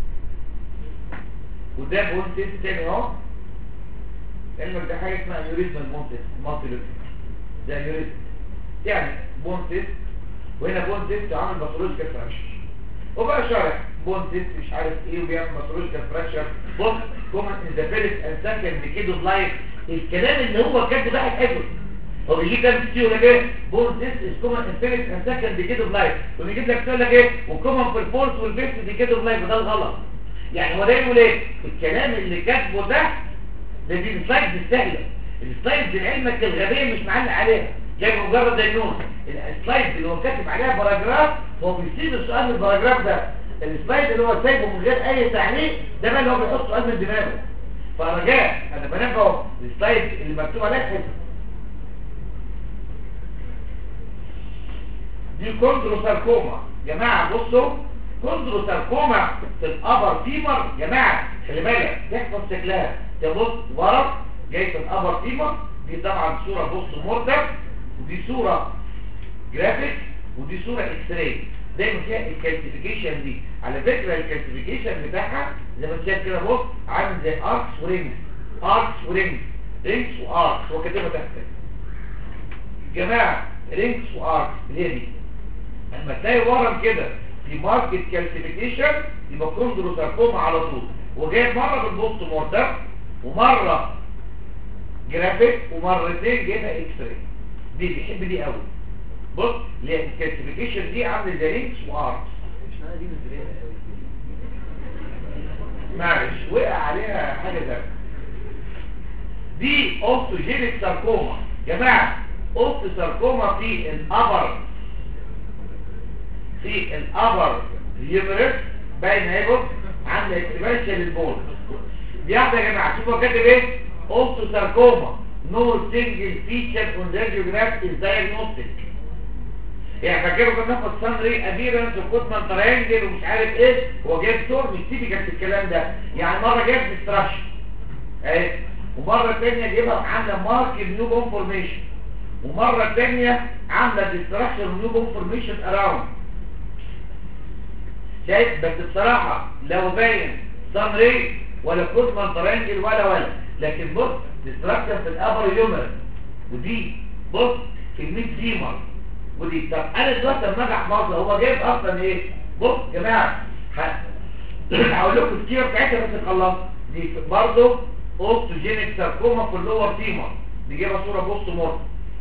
وده بونتس تاني اهو علمك ده حاجه اسمها يوريزمال بونتس مالتي ده يوريزم يعني بونتس وهنا بونتس عامل باثولوجيكال فراكشر وبقى شرح بونتس مش عارف ايه وبيعمل باثولوجيكال فراكشر بص كومن ان ذا فيرست اند سكند ديكيد اوف لايف الكلام اللي هو كاتبه ده هيتحفظ هو بيجي كام كتير ولا ايه بونتس از كومن ان فيرست اند سكند ديكيد اوف لايف ونجيب لك يقول لك ايه وكومن في الفورث والفيفث ديكيد اوف لايف ده الغلط يعني هو ده يقول ايه الكلام اللي كاتبه ده ده دي السلايدز السهله السلايدز لعلمك الغبيه مش معلق عليها جاي مجرد دايجنوز السلايد اللي هو كاتب عليها باراجراف هو بيسيب السؤال من الباراجراف ده السلايد اللي هو سايبه من غير اي تعليق ده بقى اللي هو بيحط سؤال من دماغه فرجاء انا بنبهه السلايد اللي مكتوب عليها حفظ دي كوندروساركوما جماعه بصوا كوندروساركوما في الابر فيمر جماعه خلي بالك تحفظ شكلها تبص ورا جاي في الابر فيمر دي طبعا صوره بص مرتب ودي صورة جرافيك ودي صورة اكس راي دايما فيها الكالسيفيكيشن دي على فكرة الكالسيفيكيشن بتاعها زي ما انت شايف كده بص عامل زي اركس ورينجز اركس ورينجز رينجز واركس هو كاتبها تحت جماعة رينجز واركس اللي هي دي لما تلاقي ورم كده في ماركت كالسيفيكيشن يبقى كوندروساركوما على طول وجايب مرة بالبوست مورتم ومرة جرافيك ومرتين جايبها اكس راي دي بيحب دي قوي بص لان الكالسيفيكيشن دي عامله زي رينكس واركس مش معنى دي مزرية قوي معلش وقع عليها حاجه زي دي اوستوجينيك ساركوما جماعه اوستو ساركوما في الابر في الابر هيومرس باين اهي بص عامله اكسبانشن للبول دي واحده يا جماعه شوفوا كاتب ايه اوستو ساركوما no single feature on radiograph is diagnostic يعني فاكروا كنا ناخد سانري اديرنس وكوتمان ترينجل ومش عارف ايه هو جايب صور مش تيبيكال في الكلام ده يعني مره جايب ديستراكشن اهي ومره ثانيه جايبها عامله مارك نيو بون فورميشن ومره ثانيه عامله ديستراكشن نيو بون فورميشن اراوند شايف بس بصراحه لو باين سانري ولا كوتمان ترينجل ولا ولا لكن بص ديستراكشن في الابر يومر ودي بص في الميد فيمر ودي طب انا دلوقتي لما اجي احفظها هو جايب اصلا ايه بص يا جماعه ه- هقول لكم الكيره بتاعتها بس نخلص دي برضه اوستوجينيك ساركوما في اللور فيمر دي جايبه صوره بوست مورت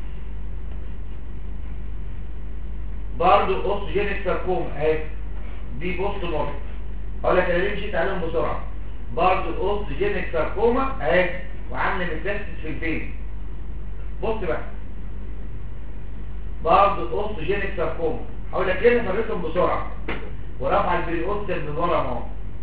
برضه اوستوجينيك ساركوما اهي دي بوست مورت اقول لك انا ليه مشيت عليهم بسرعه برضه اوستوجينيك ساركوما اهي وعامله ميتاستس في الفين بص بقى برضه اوستوجينيك ساركوما هقول لك ليه نفرقهم بسرعه ورفع البريوستر من ورا اهو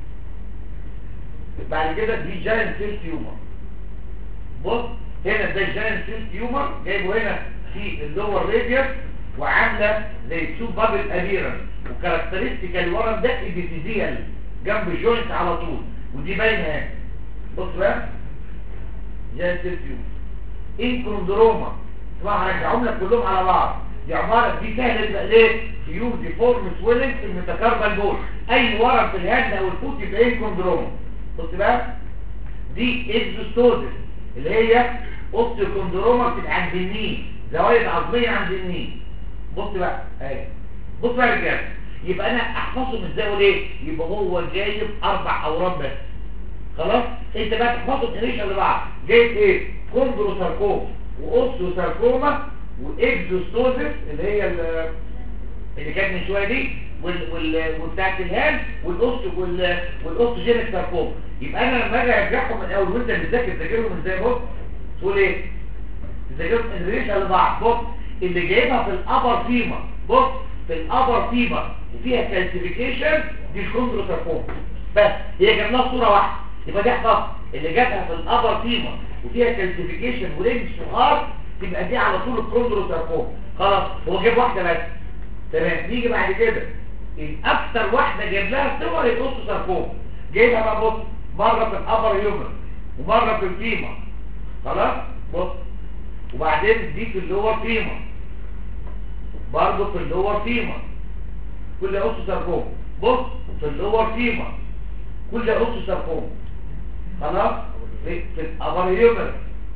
بعد كده دي جاينت سيل تيومر بص هنا ده جاينت سيل تيومر جايبه هنا في اللور راديوس وعامله زي تشوف بابل ابيرنس وكاركترستيك الورم ده ابيثيزيال جنب الجوينت على طول ودي باينه اهي بص بقى جاينت سيل تيومر انكروندروما طبعا هرجعهم لك كلهم على بعض دي عباره دي سهله يبقى ليه فيو ديفورم سويلنج في الميتاكاربال بول اي ورم في الهاند او الفوت يبقى انكروندروما بص بقى دي اكزوستوزس اللي هي اوستيوكوندروما بتبقى عند النين زوايد عظميه عند النين بص بقى اهي بص بقى يا رجاله يبقى انا احفظهم ازاي وليه يبقى هو جايب اربع اورام بس خلاص انت بقى تحفظهم انيشال لبعض جايب ايه كوندروساركوما واوستيوساركوما واكزوستوزس اللي هي ال- اللي كانت من شويه دي وال وال وبتاعت الهام والاوست وال والاوستوجينيك ساركوما يبقى انا لما اجي ارجعهم من اول وانت بتذاكر تذاكرهم ازاي بص تقول ايه تذاكرهم انريشن لبعض بص اللي جايبها في الابر فيما بص في الابر فيما وفيها كالسيفيكيشن دي الكوندروساركوما بس هي جاب لها صوره واحده يبقى دي احفظ اللي جابها في الابر فيما وفيها كالسيفيكيشن ورينج صغار تبقى دي على طول الكوندروساركوما خلاص هو جاب واحده بس تمام نيجي بعد كده الاكثر واحده جايب لها صور القص ساركوما جايبها بقى بص مره في الابر يومر ومره في الفيما خلاص بص وبعدين دي في اللور فيما برضه في اللور فيما كل قص ساركوما بص في اللور فيما كل قص ساركوما خلاص في, في الابر يومر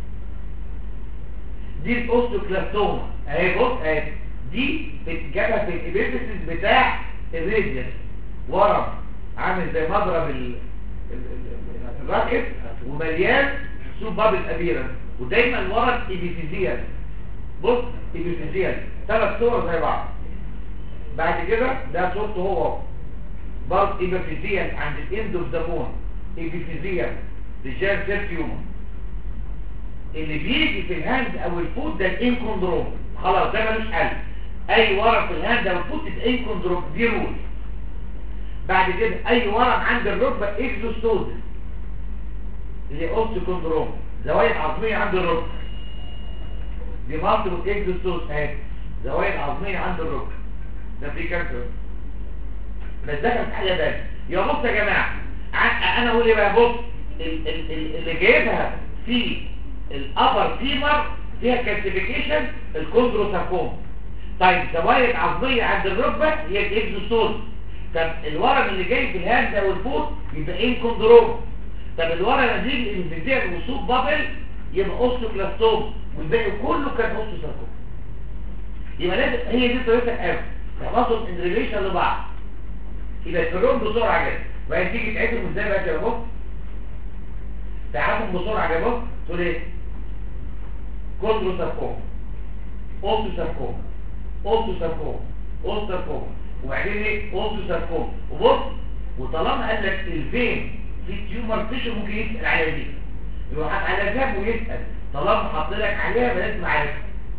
دي الاوستوكلاستوما اهي بص اهي دي بتجابها في الابيبسيس بتاع الريديوس ورم عامل زي مضرب ال- ال- ال- الراكب ومليان سوب باب الابيرنس ودايما ورم ابيفيزيال بص ابيفيزيال ثلاث صور زي بعض بعد كده ده صورته هو برضه ابيفيزيال عند الاند اوف ذا بون ابيفيزيال رجال سيل تيومر اللي بيجي في الهاند او الفوت ده الانكوندروم خلاص ده ملوش حل اي ورم في الهاند او الفوت ده انكوندروم دي رول بعد كده اي ورم عند الركبه اكزوستوز اللي اوستوكوندروم زوايد عظميه عند الركبه دي مالتيبل اكزوستوز اهي زوايد عظميه عند الركبه ده في كانسر بس ده كانت حاجه تانيه يا بص يا جماعه ع- انا اقول ايه بقى بص ال- ال- ال- اللي جايبها في الابر فيمر فيها كالسيفيكيشن الكوندروساركوما طيب زوايد عظميه عند الركبه هي الاكزوستوز طب الورم اللي جاي في الهاند او الفوت يبقى ايه الكوندروما طب الورم اللي يجي الانفيزيال وصوب بابل يبقى اوستوكلاستوم والباقي كله كان اوستوساركوما يبقى لازم هي دي طريقه القلب تخلصوا ان ريليشن لبعض يبقى تفرقهم بسرعه كده وبعدين تيجي تعيدهم ازاي بقى يا بابا تعرفهم بسرعه يا بابا تقول ايه كوندروساركوما اوستوساركوما اوستوساركوما اوستوساركوما وبعدين ايه اوستوساركوما وبص وطالما قال لك الفين في تيومر تيشو ممكن يسال على دي يروح على جنب ويسال طالما حط لك عليها يبقى لازم عارفها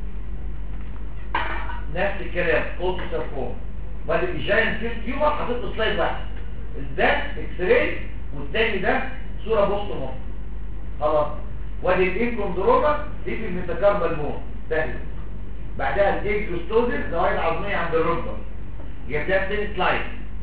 نفس الكلام اوستوساركوما بعد الجاين فيل تيومر حطيت له سلايد واحد ده اكس راي والتاني ده صوره بوست مصر خلاص وادي الانكوندروما دي في الميتاكاربال بون ده بعدها الاكزوستوزيس زوايد عظميه عند الركبه جاب لها تاني سلايد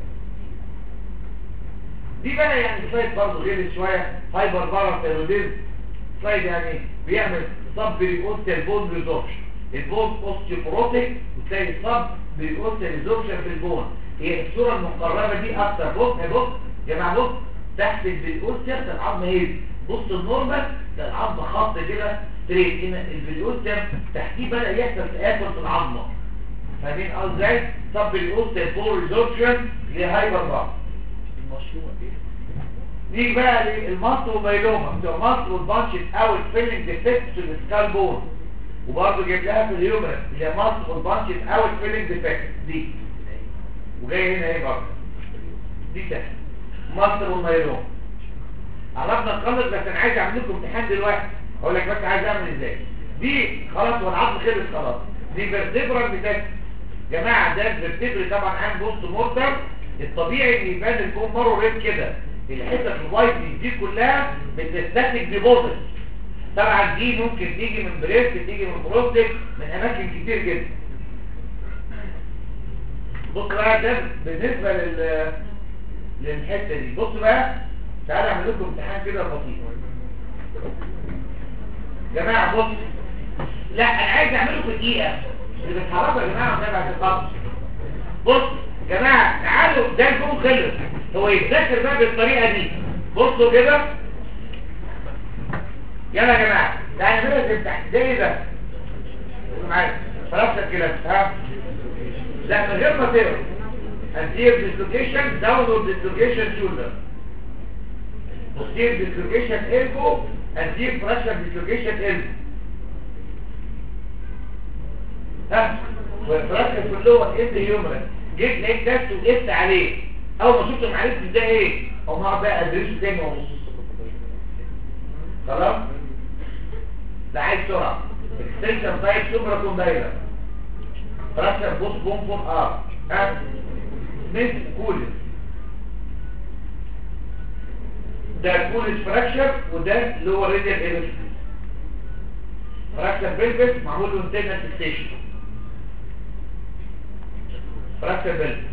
دي بقى يعني سلايد برضه غير شويه هايبر باراثيروديزم سلايد يعني بيعمل صب بريكوستال بون ريزوربشن البون اوستيوبروتيك وتلاقي صب بريكوستال ريزوربشن في البون هي الصوره المقربه دي اكتر بص يا بص يا جماعه بص تحت البريكوستال ده العظم هيدي بص النورمال ده العظم خط كده ستريت هنا البريكوستال تحتيه بدا يحصل تآكل في العظمه فاهمين قصدي ازاي؟ صب بريكوستال بون ريزوربشن لهايبر بار المشروع ايه نيجي بقى للمصر وميلوما بتوع مصر والبانشت اوت فيلنج ديفكت في السكال بون وبرضه جايب لها في الهيومرس اللي هي مصر والبانشت اوت فيلنج ديفكت دي وجاي هنا ايه برضه دي تاني مصر والميلوما عرفنا نخلص بس انا عايز اعمل لكم امتحان دلوقتي هقول لك بس عايز اعمل ازاي دي خلاص والعظم خلص خلاص دي فيرتبرال بتاعتي جماعه ده الفيرتبري طبعا عن بوست مورتم الطبيعي ان يبان البون مارو ريد كده الحتت الوايت دي كلها بتستهلك ديبوزيت طبعا دي ممكن تيجي من بريست تيجي من بروستيك من اماكن كتير جدا بص بقى ده بالنسبه لل للحته دي بص بقى تعالى اعمل لكم امتحان كده بسيط جماعه بص لا انا عايز اعمله في دقيقه اللي بتحركوا يا جماعه ده بعد الخط بص يا جماعه تعالوا ده الجون خلص هو يتذكر بقى بالطريقه دي بصوا كده يلا يا جماعه تعالى نعملها تفتح ده ايه ده معايا خلاص كده ها لا من غير ما تقرا anterior dislocation downward dislocation shoulder posterior dislocation elbow anterior pressure dislocation elbow ها والفراكشر كلهم اند هيومرال جيت لقيت نفسي وقفت عليه اول ما شفته ما عرفتش ده ايه او ما بقى ادرسه تاني ونص خلاص ده عايز سرعه اكستنشن تايب سوبرا كوندايلر فراكشر بوست بوم فور ار ها ميس كولس ده كولس فراكشر وده اللي هو ريديال ايرشن فراكشر بيلبس معمول له انترنال فيكسيشن فراكشر بيلبس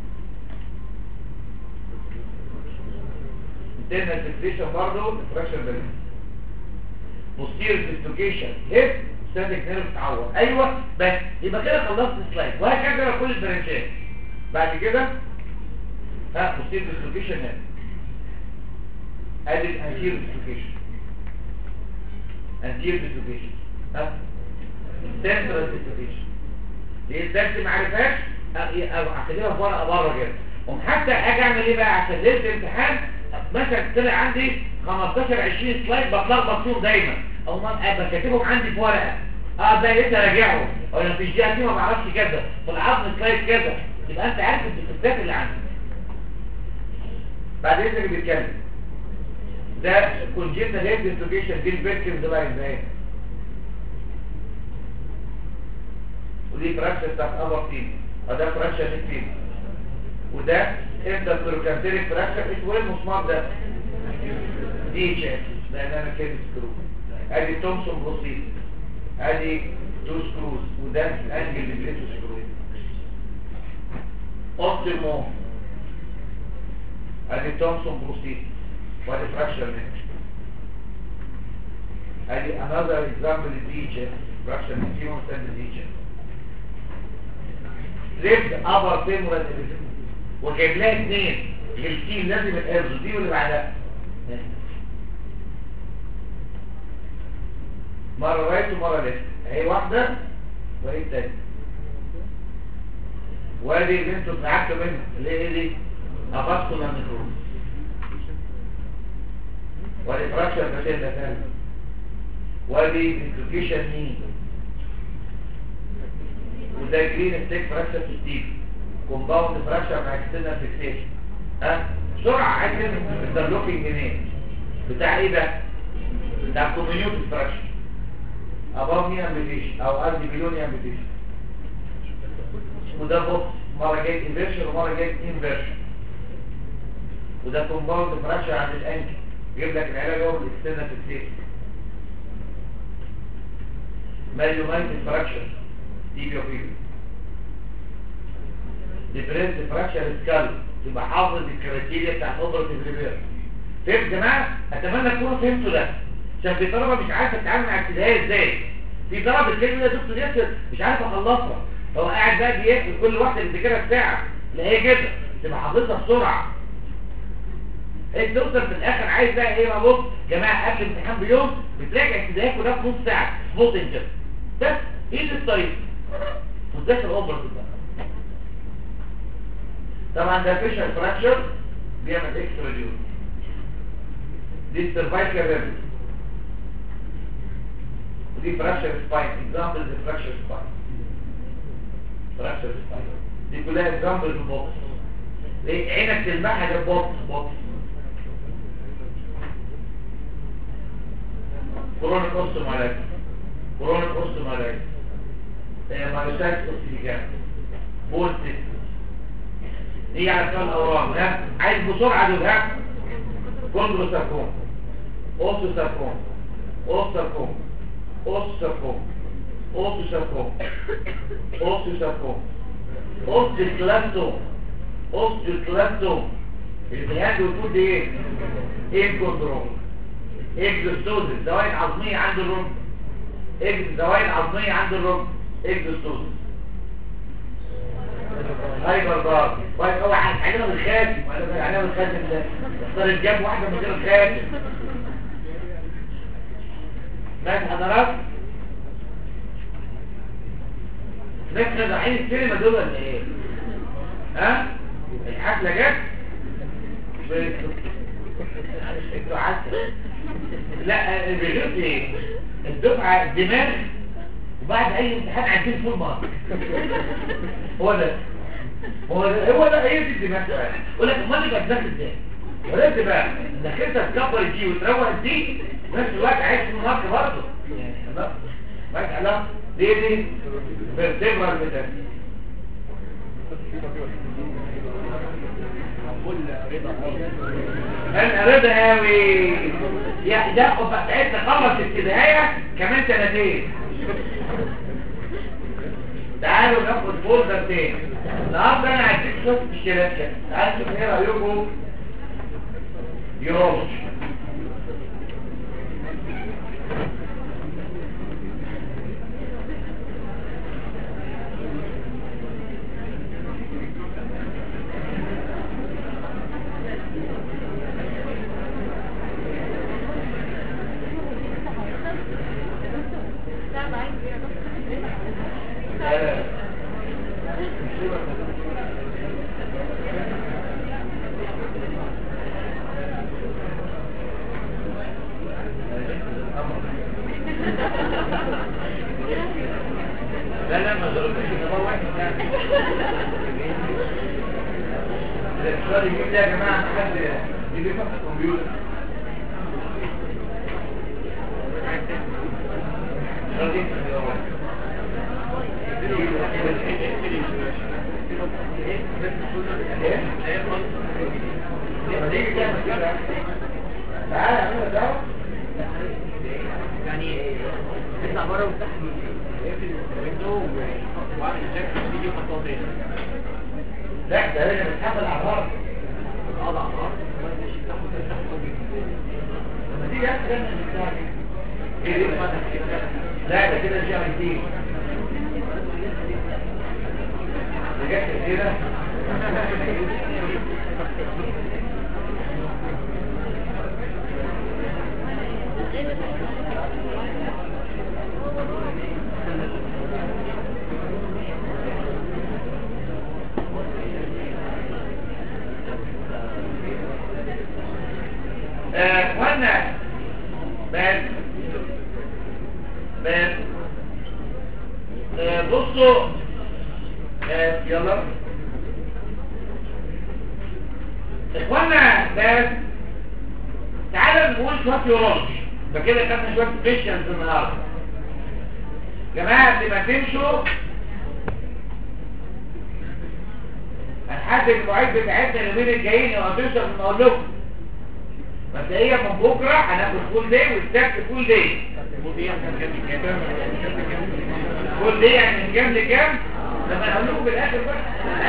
انترنال فيكسيشن برضه فراكشر بيلبس posterior dislocation هيب static nerve تعور ايوه بس يبقى كده خلصت السلايد وهكذا بقى كل البرانشات بعد كده ها posterior dislocation هيب ادي anterior dislocation anterior dislocation ها central dislocation ليه الدرس ما عرفهاش اخليها في ورقه بره كده قوم حتى اجي اعمل ايه بقى عشان ليله الامتحان مثلا طلع عندي 15 20 سلايد بتلخبط فيهم دايما او ما ابقى كاتبهم عندي في ورقه اه ده لسه راجعهم او لو في الجهه دي ما بعرفش كذا في العظم سلايد كذا يبقى انت عارف الديفكتات اللي عندي بعد اذنك بيتكلم ده كونجنتال هيد ديستروكيشن دي البيركنز بقى ازاي ودي فراكشر بتاعت ابر تيم وده فراكشر نيك تيم وده انتركروكانتيريك فراكشر اسمه ايه المسمار ده دي اتش اس لان انا كده سكرو ادي تومسون بسيط ادي تو سكروز وده الانجل اللي بيلبسه سكرو اوبتيمو ادي تومسون بروسيت وادي فراكشر نيك ادي another example دي اتش اس فراكشر نيك فيمور ستاند دي اتش اس ليفت ابر فيمورال وجايب لها اثنين جلسين لازم الارز دي واللي بعدها مرة رايت ومرة ليفت اهي واحدة وهي التانية وادي اللي انتوا اتعبتوا منها اللي هي دي افاسكولا نيكروز وادي فراكشر باتيلا ثاني وادي ديسلوكيشن ني وده جرين ستيك فراكشر في التيب كومباوند فراكشر مع اكسترنال فيكسيشن ها بسرعه عايز الانترلوكينج منين بتاع ايه ده بتاع كوميونيوت فراكشر اباف مين امبيتيشن او قصدي بيلوني امبيتيشن وده بص مره جاي انفيرشن ومره جاي انفيرشن وده كومباوند فراكشر عند الانكل يجيب لك العلاج هو الاكسترنال فيكسيشن ماليومايت فراكشر تيبيا وفيبي ديفرنس فراكشر سكال يبقى حافظ الكريتيريا بتاع اوبرتيف ريبير فهمت يا جماعه اتمنى تكونوا فهمتوا ده عشان في طلبه مش عارفه تتعامل مع الابتدائيه ازاي في طلبه الكلمه يا دكتور ياسر مش عارف اخلصها هو قاعد بقى بياكل كل واحده بتذاكرها في ساعه لا هي كده تبقى حافظها بسرعه هي توصل في الاخر عايز بقى ايه بقى بص جماعه قبل الامتحان بيوم بتراجع ابتدائيه كلها في نص ساعه سبوتنج كده بس ايه اللي الطريق وتذاكر الاوبرتيف ده طبعا ده فيشل فراكشر بيعمل اكسترا ديوز دي السيرفايكال ريبل ودي فراكشر سباين اكزامبل دي فراكشر سباين فراكشر سباين دي كلها اكزامبل بالبوكس ليه عينك تلمعها ده بوكس بوكس كورونيك اوستومالايتس كورونيك اوستومالايتس مايوسايتس اوستيجان بول سيستم دي على سؤال الاورام ها عايز بسرعه دول ها كوندروساركوم اوستوساركوم اوستوساركوم اوستوساركوم اوستوساركوم اوستوساركوم اوستوكلاستوم اوستوكلاستوم الجهاز بتقول دي ايه ايه كنترول اكزوستوزس زوايد عظميه عند الركب اكز زوايد عظميه عند الركب اكزوستوزس هايبر بار واحد هو هنعلمها بالخاتم هنعلمها بالخاتم ده اختار الجنب واحده من غير الخاتم ماشي حضرات نحن رايحين السينما دول ولا ايه ها الحفله جت انتوا عسل لا الرجل ايه الدفعه دماغ وبعد اي امتحان عايزين فول مارك هو ده هو ده هو ده هي دي الدماغ بقى يقول لك امال يبقى دماغ ازاي ولازم بقى انك انت تكبر دي وتروق دي في نفس الوقت عايز فول مارك برضه يعني خلاص ماشي خلاص دي دي فيرتبرال بتاعتي انا رضا قوي يا ده خد بقى ساعتها خلص الابتدائيه كمان سنتين تعالوا ناخد فولدر تاني النهارده انا هديك شويه تشكيلات كده تعالوا نشوف ايه رايكم يروش لا لا ما ضربتش ده واحد ده السؤال يجيب ده يا جماعه حد يجيب فتح الكمبيوتر السؤال يجيب ده واحد. ما تيجي تعمل كده. تعالى اعملها ده يعني تطلع بره وتفتح اقفل الويندو واعمل الجاك فيديو خطوه تاني لا ده لازم تتحمل على الارض اقعد على الارض مش تفتح وتفتح لما تيجي انت تعمل البتاع دي. ايه دي؟ لا ده كده شيء كتير رجعت كده آه، وانا بس بس آه، بصوا آه، يلا اخوانا بس تعالوا نقول شويه يورولوجي يبقى كده خدنا شويه فيشنز النهارده جماعه قبل ما تمشوا هنحدد المواعيد بتاعتنا اليومين الجايين لو هتوصل من اقول لكم مبدئيا من بكره هناخد فول داي والسبت فول داي ودي كان كام كام كل دي يعني من كام لكام لما انا هقول لكم في الاخر بقى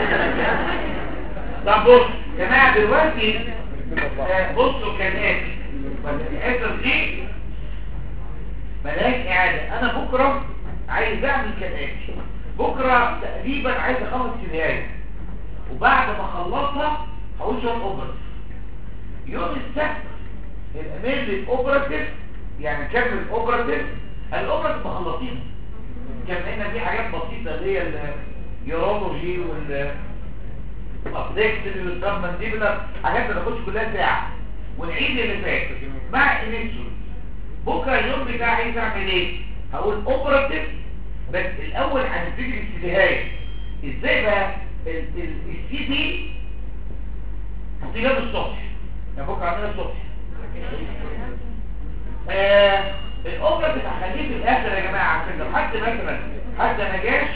طب بص يا جماعه دلوقتي آه، بصوا كالاتي الحصه دي ملاش اعاده انا بكره عايز اعمل كالاتي بكره تقريبا عايز اخلص النهايه وبعد ما اخلصها هقول شويه اوبرا يوم السبت يبقى ميل اوبراتيف يعني نكمل اوبراتيف الاوبراتيف مخلصين كان هنا في حاجات بسيطه اللي هي اليورولوجي وال الابدكتري والسبمنديبلر حاجات ما تاخدش كلها ساعه ونعيد اللي فات مع انيسول بكره اليوم بتاعي عايز اعمل ايه هقول اوبراتيف بس الاول هنبتدي بالسيديهايه ازاي بقى السي دي هتيجي الصبح يعني بكره عندنا الصبح آه الاوبراتيف هخليه في الاخر يا جماعه عشان لو حد مثلا حد ما جاش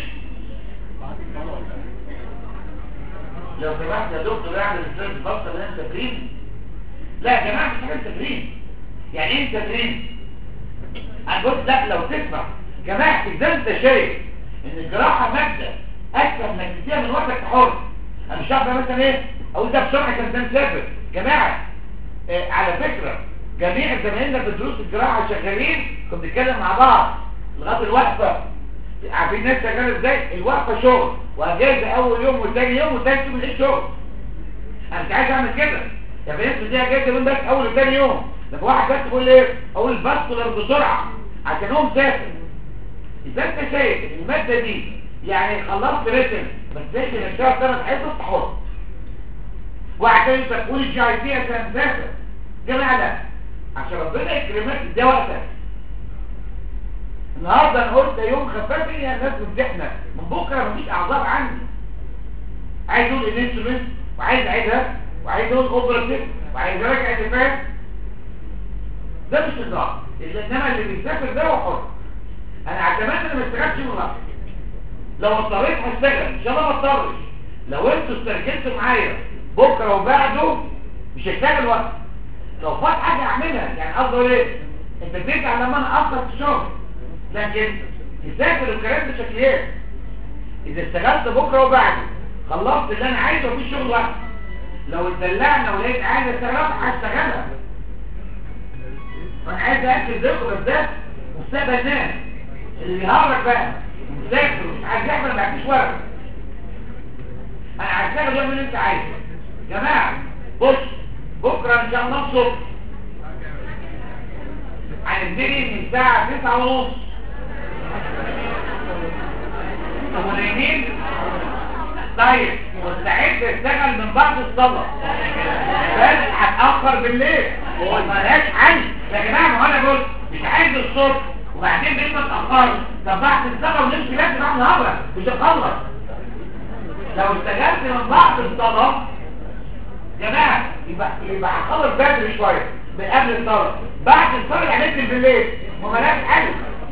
لو سمحت يا دكتور اعمل السيرش بطل اللي انت تدريب لا يا جماعه مش حاجه تدريب يعني ايه تدريب اقول لا لو تسمع جماعه اذا انت شايف ان الجراحه ماده اسهل انك تديها من وقتك حر انا مش عارف مثلا ايه اقول ده بسرعه كان ده مسافر جماعه آه على فكره جميع زمايلنا في دروس الجراحه شغالين كنا بنتكلم مع بعض لغايه الوقفه عارفين الناس شغاله ازاي الوقفه شغل واجازه اول يوم وثاني يوم وثالث يوم ايه شغل انا مش عايز اعمل كده يا بنات دي اجازه من بس اول وثاني يوم لما واحد بس يقول ايه اقول الباسكولار بسرعه عشان هو مسافر اذا انت شايف ان الماده دي يعني خلصت ريتم بس ليش الاشتراك ثلاث حصص تحط وعشان انت تقول الجي اي بي عشان مسافر جماعه لا عشان ربنا يكرمك ده وقتك النهارده انا قلت يوم خفافي يا الناس ممتحنه من بكره مفيش اعذار عندي عايز اقول الانسولين وعايز اعيدها وعايز اقول اوبراتيف وعايز اراجع اللي فات ده مش نظام انما اللي بيسافر ده هو حر انا اعتمدت انا ما اشتغلش مرة لو اضطريت هشتغل ان شاء الله ما اضطرش لو انتوا استرجلتوا معايا بكره وبعده مش هشتغل وقت لو فات حاجه اعملها يعني قصده ايه انت بترجع لما انا اقصر في الشغل لكن تسافر الكلام ده شكليات اذا اشتغلت بكره وبعده خلصت اللي انا عايزه وفي شغل وقت لو اتدلعنا ولقيت عايز اشتغلها هشتغلها فانا عايز اكل ذكر ده مستقبل ناس اللي بيهرج بقى مسافر ومش عايز يعمل ما فيش ورق انا عايز اشتغل يوم اللي انت عايزه جماعه بص بكره ان شاء الله الصبح هنبتدي من الساعه 9 ونص طب ونايمين طيب مستعد اشتغل من بعد الصلاه بس هتاخر بالليل ملهاش حل يا جماعه ما هو انا بقول مش عايز الصبح وبعدين بيت ما تاخرش طب بعد الصلاه ونمشي لازم بعد الهبره مش هخلص لو اشتغلت من بعد الصلاه جماعه يبقى يبقى هخلص بدري شويه من قبل الصلاه بعد الصلاه عملت بالليل وملهاش حل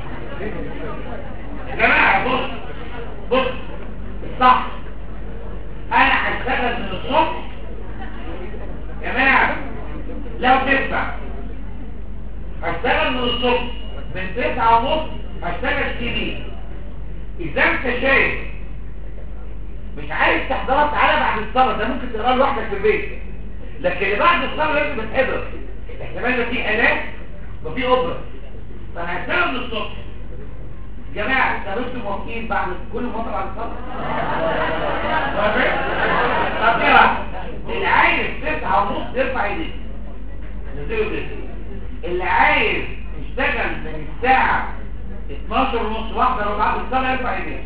يا جماعه بص بص صح انا هشتغل من الصبح يا جماعه لو تدفع هشتغل من الصبح من تسعة ونص هشتغل سي دي اذا انت شايف مش عايز تحضرها تعالى بعد الصلاه ده ممكن تقرا لوحدك في البيت لكن اللي بعد الصلاه لازم تتحضر احتمال ده في الات وفي اوبرا فانا هشتغل من الصبح جماعة طب انتوا موافقين بعد كل فترة على الصلاة؟ موافق؟ طب ايه بقى؟ اللي عايز تسعة ونص يرفع ايديه نزلوا كده اللي عايز يشتغل من الساعة 12 ونص واحدة لو بعد الصلاة يرفع ايديه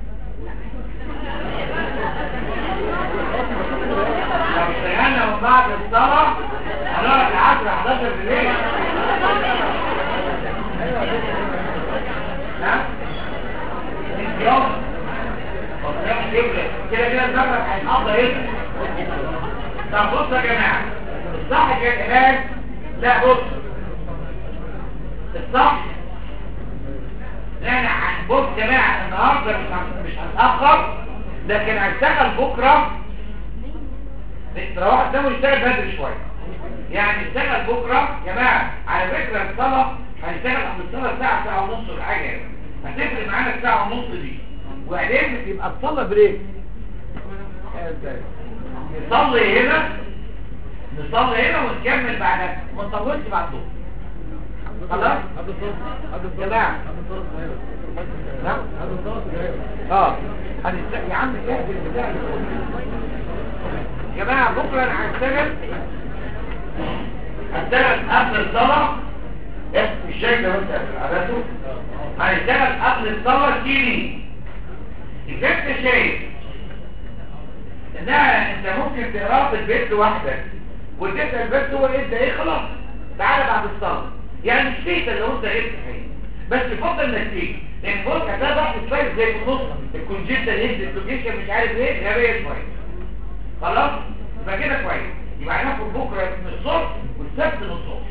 لو اشتغلنا من بعد الصلاة هنقعد العصر 11 بالليل نعم يوم كده كده الزمن هيتقضى هنا طب بصوا يا جماعه الصح كده الان لا بص الصح يعني بص يا جماعه النهارده مش هن- مش هنتاخر لكن هنشتغل بكره تروح قدامه يشتغل بدري شويه يعني اشتغل بكره يا جماعه على فكره الصلاه هنشتغل عند الصلاه ساعه ساعه ونص ولا حاجه يعني هتفرق معانا الساعه ونص دي وبعدين يبقى الصلاه بريك نصلي هنا نصلي هنا ونكمل بعدها ما نطولش بعد الظهر خلاص يا جماعه نعم اه هنست... يا عم اهدي البتاع اللي فوق. يا جماعه بكره انا هشتغل هشتغل قبل الصلاه اسم الشيء ده انت عرفته هنشتغل قبل الصلاه كيلي الفكر شايف انها انت ممكن تقراه في البيت لوحدك وتسال بس هو ايه ده ايه خلاص تعالى بعد الصلاه يعني مش فيتا لو انت غبت حقيقي بس يفضل انك تيجي لان بص هتلاقي ضغط شويه زي في النص الكونجيتا الهيد الكونجيشن مش عارف ايه غبيه شويه خلاص يبقى كده كويس يبقى هناخد بكره من الصبح والسبت من الصبح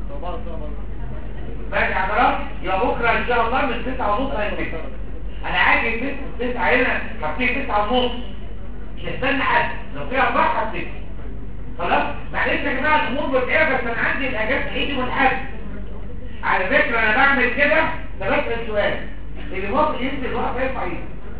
ماشي يا حضرات يبقى بكره ان شاء الله من 9 ونص هيتفتح انا عاجي البيت 9 هنا هبتدي 9 ونص مش هستنى حد لو في اربعه هبتدي خلاص معلش يا جماعه الامور بتقع بس انا عندي الاجازه عيدي والحد على فكره انا بعمل كده ده بسال سؤال اللي موافق ينزل وقت يرفع ايده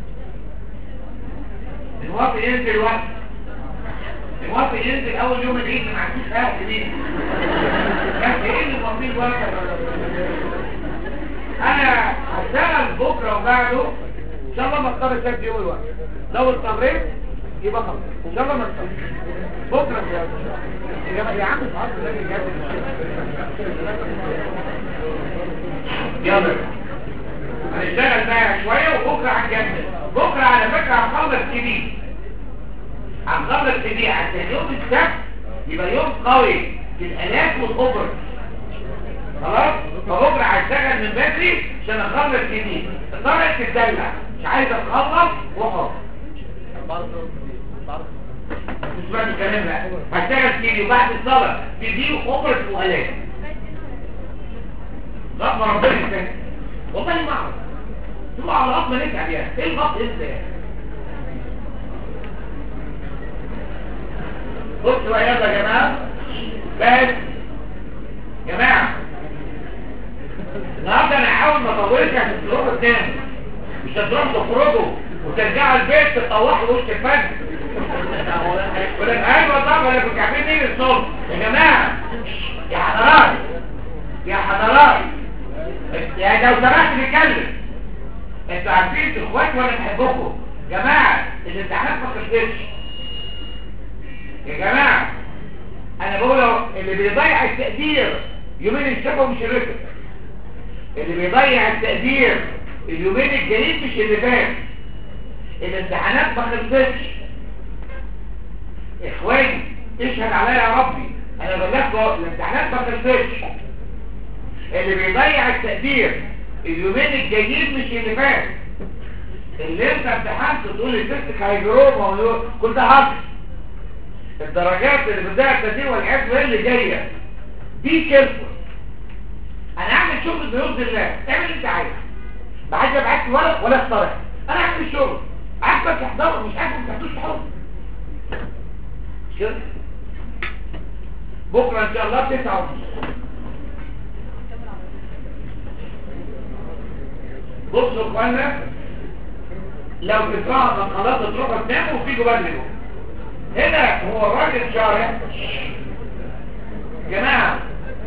الموافق ينزل وقت الموافق ينزل اول يوم العيد ما عندوش اهل ليه بس ايه اللي موافقين وقت انا هشتغل بكره وبعده ان شاء الله ما اضطر اشتغل يوم الوقت لو اضطريت يبقى خلاص ان شاء الله ما اضطر بكره ان شاء الله يا جماعه يا عم ساعات بلاقي جاي يلا هنشتغل بقى شويه وبكره هنكمل بكره على فكره هنخلص كبير هنخلص كبير عشان يوم السبت يبقى يوم قوي في الالات والاوبر خلاص فبكره هشتغل من بدري عشان اخلص كبير الطريق تتدلع مش عايز اتخلص وحر مش بعد الكلام لا هشتغل كيلي وبعد الصلاه تديله اوبر والات غضب ربنا يستاهل والله ما اعرف ثم على غضب نتعب يعني ايه الغضب انت يعني بصوا بقى يلا يا جماعه بس جماعه النهارده انا هحاول ما اطولش عشان تروحوا تناموا مش هتروحوا تخرجوا وترجعوا البيت تطوحوا وش الفجر ولا ايوه طبعا ولا كنت عاملين ايه الصبح يا جماعه يا حضرات يا حضرات يعني لو سمحت نتكلم انتوا عارفين اخواتي وانا بحبكم جماعه الامتحانات ما خلصتش يا جماعه انا بقول لو اللي بيضيع التقدير يومين الشفا مش الركب اللي بيضيع التقدير اليومين الجايين مش اللي فات الامتحانات ما خلصتش اخواني اشهد عليا يا ربي انا بلغت الامتحانات ما خلصتش اللي بيضيع التقدير اليومين الجايين مش اللي فات اللي انت امتحنت تقول الست هيجروما كل ده هرش الدرجات اللي بتضيع التقدير والعياذ بالله اللي جايه دي كلفه انا اعمل شغل بيرضي الله اعمل اللي انت عايزه ما حدش يبعت لي ورق ولا اقترح انا اعمل الشغل عاجبك احضره مش عاجبك ما تحطوش تحضر مش كده بكره ان شاء الله 9 ونص بصوا يا اخوانا لو تسمعوا خلاص تروحوا تناموا وتيجوا بدري بكره هنا هو الراجل شارع جماعه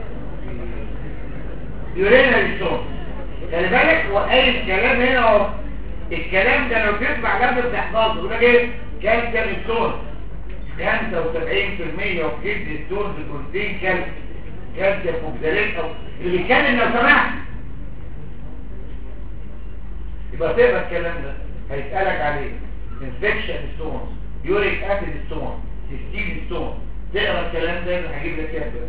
يورينا الصوت خلي بالك هو قايل الكلام هنا اهو الكلام ده لو تسمع جنب بتحفظه يقول لك ايه كالسيوم ستون 75% اوف كيد ستونز بروتين كالسيوم كالسيوم اوكساليت او اللي بيتكلم لو سمحت يبقى تقرا الكلام ده هيسالك عليه انفكشن ستونز يوريك اسيد ستون سيستيك ستون تقرا الكلام ده هجيب لك كام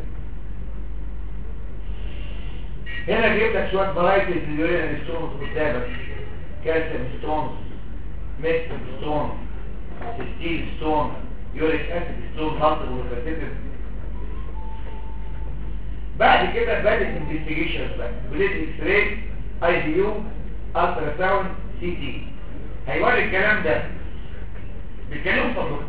هنا جبت لك شويه فرايتيز لليورين ستونز قدامك كالسيوم ستونز ميثيل ستون سيستيك ستون يوريك اسيد ستون هاندر والفاتيتس بعد كده بدات انفستيجيشنز بقى بليد اكس راي اي دي يو الترا ساوند سي تي هيوري الكلام ده بيتكلموا فضلك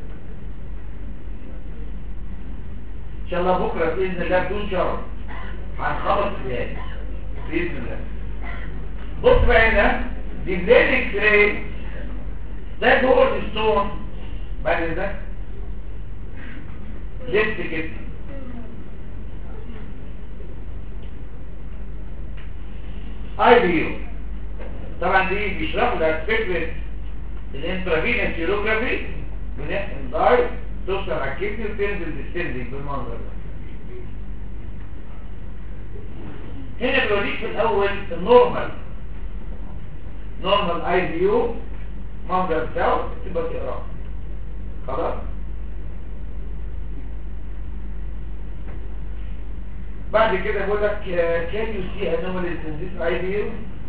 ان شاء الله بكره باذن الله بدون شرط هنخلص فيها باذن الله بص بقى هنا دي بلين اكس راي ده جوه الستون بعد ده لفت كده اي بيو طبعا دي بيشرحوا لك فكره الانترافينال سيروجرافي بنحقن داي توصل على الكدني وتنزل ديستندنج بالمنظر ده هنا بيوريك في الاول النورمال نورمال اي فيو منظر بتاعه تبقى تقراه خلاص بعد كده بقول لك كان يو سي انوماليز ان ذيس اي فيو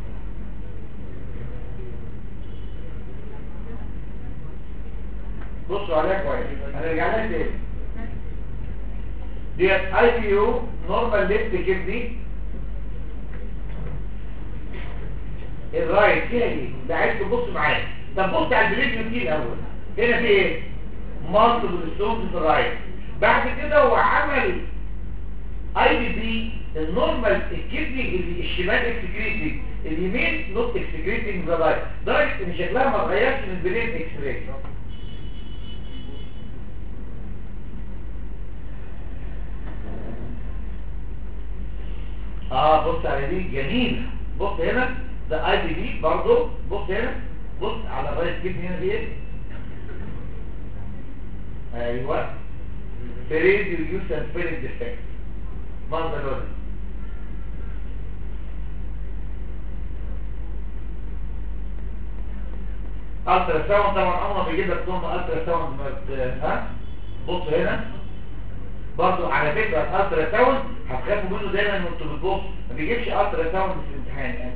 بصوا عليها كويس هنرجع لها تاني ديت اي فيو نورمال ليفت كدني الرايت فيها ايه ده عايز تبص معايا طب بص على البريد دي الاول هنا في ايه مالتيبل ستونز في الرايت بعد كده هو عمل اي بي بي النورمال الكدني اللي الشمال اكسكريتنج اليمين نوت اكسكريتنج ذا رايت درجه ان شكلها ما اتغيرش من البرين اكس راي اه بص على دي جميل بص هنا ده اي بي دي برضه بص هنا بص على الرايت كدني هنا دي ايه ايوه بريد يوز اند فيلنج ديفكت منظر الوزن الترا ساوند طبعا عمره ما بيجيب لك نوم الترا ساوند ها بص هنا برضو على فكره الالترا ساوند هتخافوا منه دايما وانتوا بتبص ما بيجيبش الترا ساوند في الامتحان يعني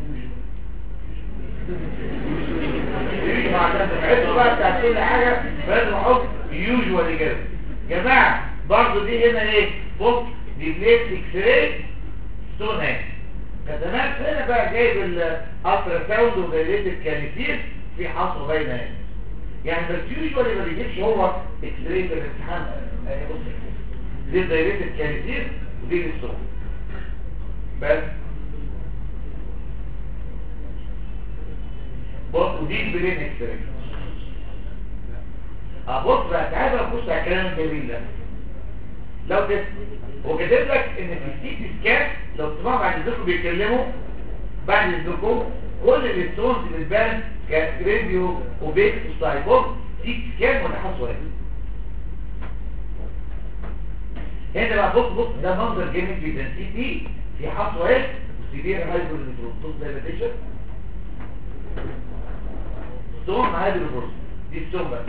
مش عشان تبعدوا بقى بتاعت كل حاجه لازم احط يوجوالي كده جماعه برضو دي هنا ايه بص دي بليت اكس راي ستون اهي كتمام هنا بقى جايب الالترا ساوند ودايريت الكاليسير في حصر بين هنا يعني بس يوجوالي ما بيجيبش هو اكس راي في الامتحان اهي بص دي دايريت الكاليسير ودي الستون بس بص ودي البرين اكس راي ابص بقى تعالى بقى بص على الكلام الجميل ده لو تسمع هو كاتب لك ان في السي تي سكان لو تسمعوا بعد اذنكم بيتكلموا بعد اذنكم كل الستونز اللي بتبان كريديو وبيك وسايبوم سي تي سكان ولا حصوه هنا بقى بص بص ده منظر جامد جدا سي تي في حصوه اهي وسيفير هايبر بص ده بتشوف ستون هايبر بص دي ستون بقى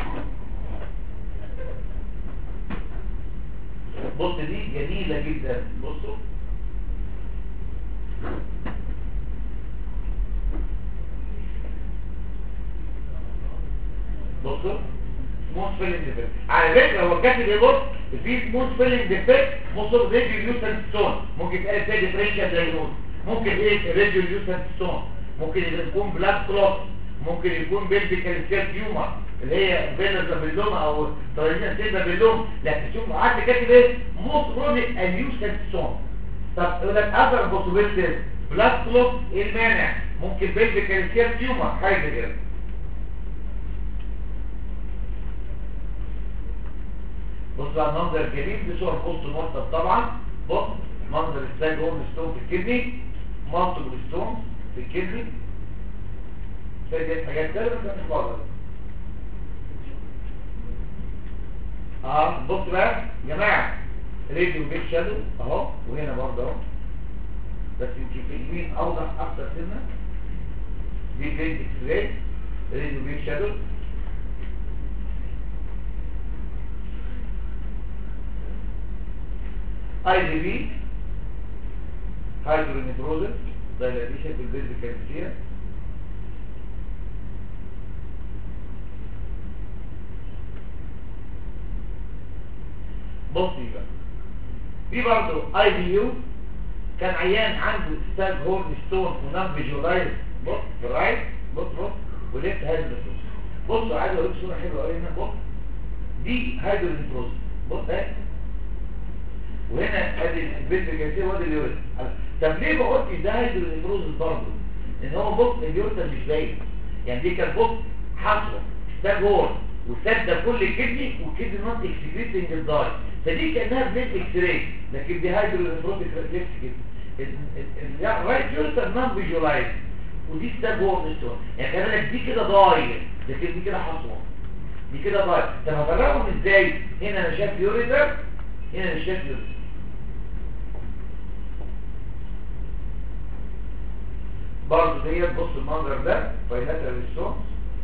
بص دي جميلة جدا بصوا بصوا سموث فيلنج ديفكت على فكرة هو كاتب ايه بص في سموث فيلنج ديفكت مصر ريديو يوسن ستون ممكن تقال فيها ديفرنشال دايجنوز ممكن ايه ريديو يوسن ستون ممكن يكون بلاك كلوت ممكن يكون بيلفيكال سير تيومر اللي هي فينر بيلوم او ترانزيشن سيلفا بيلوم لكن شوف قعدت كاتب ايه موت رونيك انيوسنت سون طب يقول لك اذر بوسيبيلتيز بلاك كلوت ايه المانع ممكن بيلفيكال سير تيومر حاجه كده بص بقى المنظر الجميل دي صور بوست مورتم طبعا بص منظر الساج هون ستون في الكدني مالتيبل ستون في الكدني فدي حاجات كده بس مش بره اه بص بقى يا جماعه راديو بيك شادو اهو وهنا برضه اهو بس يمكن في اليمين اوضح اكتر سنه دي بيت اكس راي راديو بيك شادو اي دي بي هايدرونيتروزس دايلاتيشن في البيزك كالسيا بصي بقى دي برضو اي بي يو كان عيان عنده ستاج هورن ستون ونام فيجولايز بص في الرايت بص بص وليفت هايدرونيتروز بصوا عايز اوريك صوره حلوه قوي هنا بص دي هايدرونيتروز بص اهي وهنا ادي البنت الجنسيه وادي اليوريثر طب ليه ما قلتش ده هيدروفروز برضه ان هو بص اليوريثر مش باين يعني دي كانت بص حصوه ده جول وسد كل الكدني والكدني نوت اكسكريتنج الداي فدي كانها بليت اكس راي لكن دي هيدروفروتيك ريفلكس كده الرايت يوريثر نون فيجوالايز ودي ستاب وورد ستون يعني خلي بالك دي كده ضايع لكن دي كده حصوه دي كده ضايع طب هفرقهم ازاي هنا انا شايف يوريثر هنا انا شايف يوريثر برضه ديت بص المنظر ده بايلاترال ستون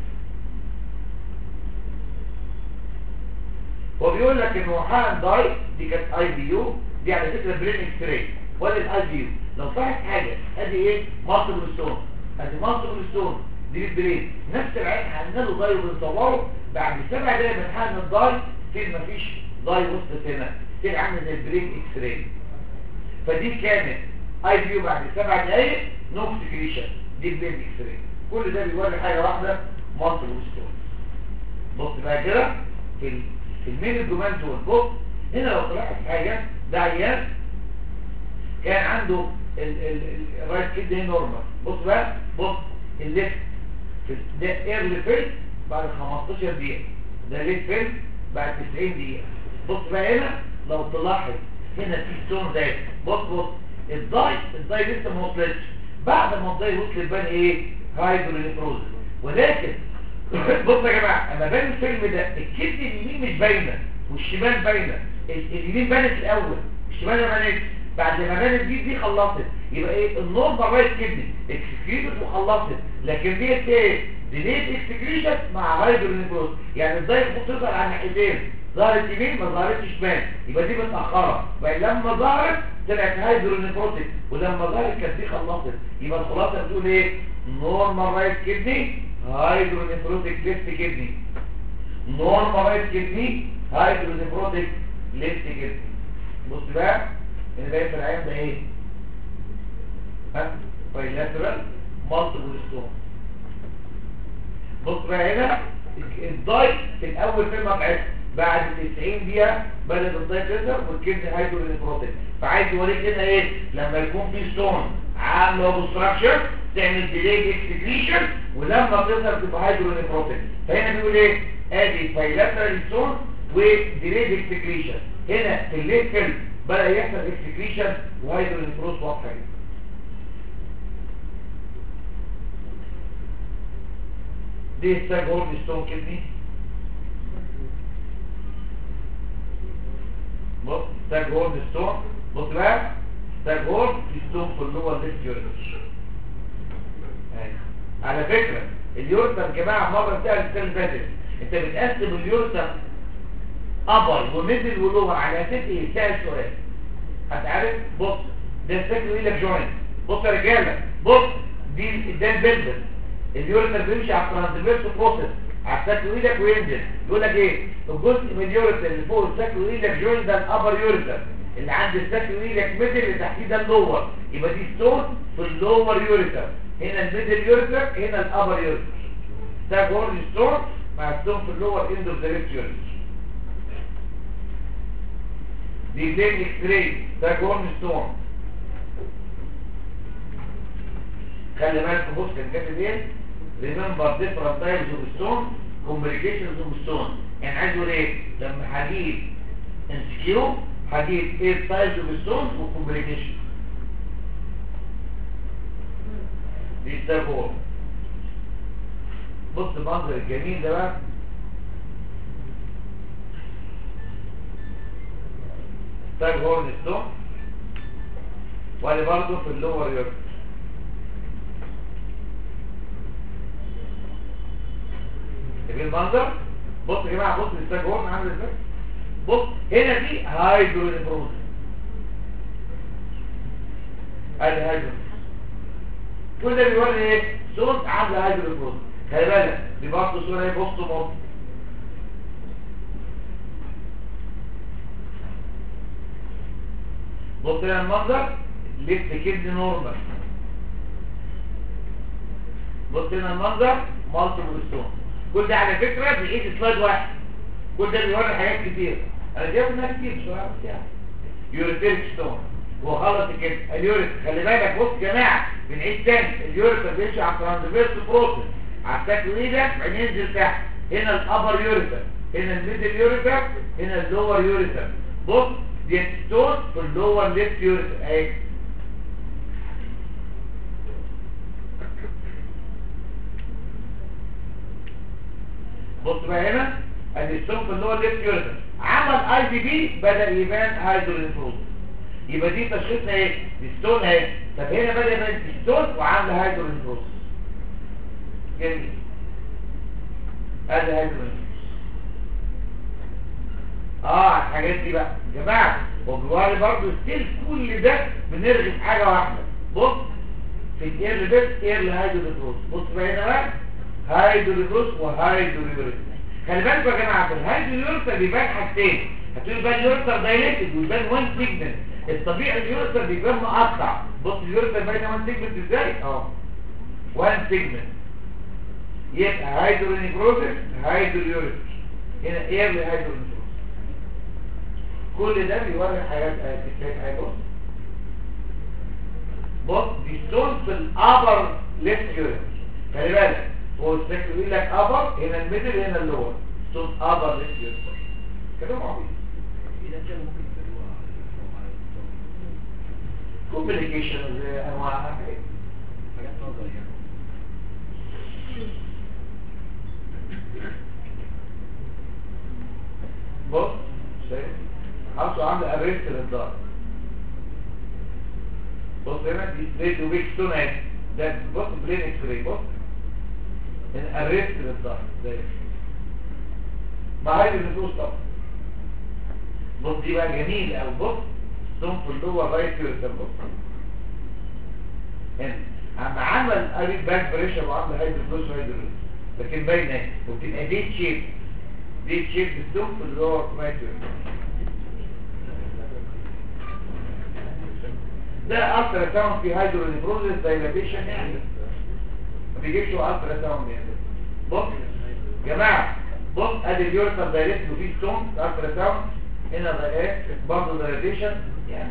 هو بيقول لك ان وحان داي دي كانت اي بي يو دي على فكره برين اكس راي ولا الاي بي يو لو صحت حاجه ادي ايه مصر ستون ادي مصر ستون دي البرين نفس العين هنعمله داي وبنصوره بعد سبع دقايق من حقن الداي فين مفيش داي وسط هنا فين عامل زي البرين اكس راي فدي كانت اي بي يو بعد سبع دقايق نو سكريشن دي برين اكس راي كل ده بيوري حاجه واحده مصر وستون بص بقى كده في ال- في المين الجمال دول بص هنا لو طلعت حاجه ده عيان كان عنده الرايت كيد ده نورمال بص بقى بص الليفت في ده ايرلي فيل بعد 15 دقيقه ده ليت فيل بعد 90 دقيقه بص بقى هنا لو تلاحظ هنا في ستون زي بص بص الضاي الضاي لسه ما وصلتش بعد ما الضاي وصل يبان ايه هايدروليفروز ولكن بص يا جماعه اما بان الفيلم ده الكبد اليمين مش باينه والشمال باينه ال- اليمين بانت الاول الشمال ما بانتش بعد ما بانت دي دي خلصت يبقى ايه النورمال رايت كبدي اكسكريتد وخلصت لكن ديت ايه ديليت اكسكريشن مع هايدروليفروز يعني ازاي بتظهر على الناحيتين ظهرت يمين ما ظهرتش شمال يبقى دي متاخره بقى لما ظهرت طلعت هايدرونيفروتيك ولما ظهرت كانت دي خلصت يبقى الخلاصه بتقول ايه نورمال رايت كدني هايدرونيفروتيك ليفت كدني نورمال رايت كدني هايدرونيفروتيك ليفت كدني بص بقى اللي باين في العين ده ايه ها بايلاترال مالتيبل ستون بص بقى هنا الضاي في الاول في المبعث بعد 90 دقيقه بدات الضاي تظهر والكبد هايدرونيفروتيك فعايز يوريك هنا ايه لما يكون في ستون عامله اوبستراكشن تعمل ديلي اكسكريشن ولما تظهر تبقى هايدرونيفروتيك فهنا بيقول ايه ادي بايلاترال ستون وديلي اكسكريشن هنا في الليت فيلم بدا يحصل اكسكريشن وهايدرونيفروز واضحه جدا دي ستاج هورن ستون كدني بص ستاج هورن ستون بص بقى ستاج هورن في ستون في اللور ليفت يوريتر على فكرة اليوريتر يا جماعة مرة سأل السنة اللي فاتت انت بتقسم اليوريتر ابر وميدل ولور على اساس ايه سأل سؤال هتعرف بص ده السكن ايه لك جوينت بص يا رجاله بص دي ده البلبل اليوريتر بيمشي على الترانسفيرس بروسيس على السكن ايدك وينزل يقول لك ايه الجزء من اليوريتر اللي فوق السكن ايدك جوينت ده الابر يوريتر اللي عند السكن ايدك ميدل اللي تحتيه ده اللور يبقى دي ستون في اللور يوريتر هنا الميدل يوريتر هنا الابر يوريتر ده جورج ستون مع ستون في اللور اند اوف ذا ليفت يوريتر دي بلين اكس راي ده جورج ستون خلي بالك بص كان كاتب ايه ريمبر ديفرنت تايبس اوف ستون كومبليكيشنز اوف ستون يعني عايز اقول ايه لما هجيب انسكيو هجيب ايه تايبس اوف ستون وكومبليكيشن دي ده فوق بص المنظر الجميل ده بقى تاج هورن ستون وادي برضه في اللور يورك شايفين المنظر بص يا جماعه بص الستاج هورن عامل ازاي بص هنا دي هايدرونيفروز ادي هايدرون كل ده بيوري ايه صوت عامله هايدرونيفروز خلي بالك دي برضه صوره ايه بص موت بص هنا المنظر ليفت كيد نورمال بص هنا المنظر مالتيبل ستون كل ده على فكره بقيت سلايد واحد كل ده بيوري حاجات كتير انا جايب منها كتير بسرعه بس يعني يوريتيريك ستون وخلص كده اليوريت خلي بالك بص يا جماعه بنعيد تاني اليوريت بيمشي على الترانسفيرس بروسس على التكوين ده بعدين ينزل تحت هنا الابر يوريتر هنا الميدل يوريتر هنا اللور يوريتر بص دي ستون في اللور ليفت يوريتر اهي بص بقى هنا ادي الستون في اللور ليفت يوريتر عمل اي بي بي بدا يبان هيدروجين يبقى دي تشخيصنا ايه دي ستون اهي طب هنا بدا يبان ستون وعامله هيدروجين جميل ادي هيدروجين اه الحاجات دي بقى يا جماعه وجواري برضه ستيل كل ده بنرغي في حاجه واحده بص في الاير بس اير هيدروجين بص بقى هنا بقى هيدروجين وهيدروجين خلي بالكم يا جماعه في الهيدروجين بيبان حاجتين هتقول يبان يورتر دايليتد ويبان وان سيجمنت الطبيعي اليورتر بيبان مقطع بص اليورتر باين وان سيجمنت ازاي اه وان سيجمنت يبقى هيدرونيكروزس هيدريوريس هنا ايه اللي هيدرونيكروزس كل ده بيوري حاجات شايف حاجه بص بص دي ستون في الابر ليفت يوريس خلي بالك هو الشكل يقول لك ابر هنا الميدل هنا اللور ستون ابر ليفت يوريس كلام عبيط إذا كان ممكن يبقى كومبليكيشن انواع حاجات حاجات نظري يعني بص شايف حاطه عامله اريست للظهر بص هنا دي ستريت وبيك ستون اهي ده بص بلين اكس راي بص هنا اريست للظهر زي ما هاي النفوس طبعا بص دي بقى جميل او بص ستون في اللور رايت يوريتر بص هنا عم عمل اريد باك بريشر وعمل هيدروفلوس وهيدروفلوس لكن باينه اهي وبتبقى دي شيب دي شيب ستون في اللور رايت يوريتر ده الترا ساوند في هيدرونيفروزس دايلاتيشن يعني ما بيجيبش الترا ساوند يعني بص يا جماعه بص ادي اليورتر دايليت وفي ستون الترا ساوند هنا ده ايه برضه دايلاتيشن يعني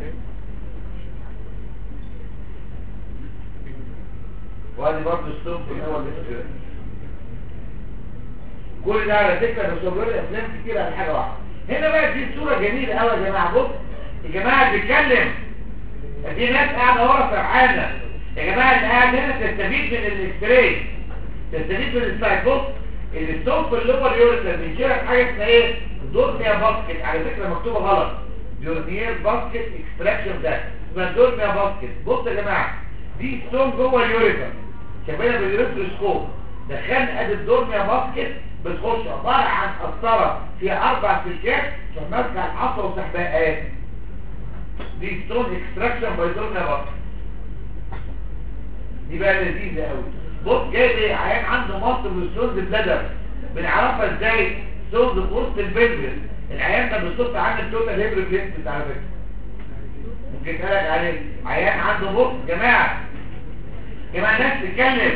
وادي برضه ستون في الاول لسه كل ده على فكره بيصور لي افلام كتير على حاجه واحده هنا بقى دي صوره جميله قوي يا جماعه بص يا جماعه بيتكلم في ناس قاعده ورا فرحانه يا جماعه اللي قاعد هنا تستفيد من الاكستراي تستفيد من السايد بص الستوب في الليفر يوريتر بيشيلك حاجه اسمها ايه دورنيا باسكت على فكره مكتوبه غلط دورنيير باسكت اكستراكشن ده اسمها دورنيا باسكت بص يا جماعه دي ستون جوه اليوريتر شايفينها بالريتروسكوب دخلنا ادي الدورنيا باسكت بتخش عباره عن قسطره فيها اربع سلكات عشان ماسكه الحصى والسحباقات دي ستون اكستراكشن باي دورنا بطن دي بقى لذيذه قوي بص جايب ايه عيان عنده مصر والستونز بلادر بنعرفها ازاي ستونز في وسط البلبل العيان ده بالصدفه عامل توتال هيبر بلينس على فكره ممكن اسالك عليه عيان عنده مصر جماعه جماعه ناس تتكلم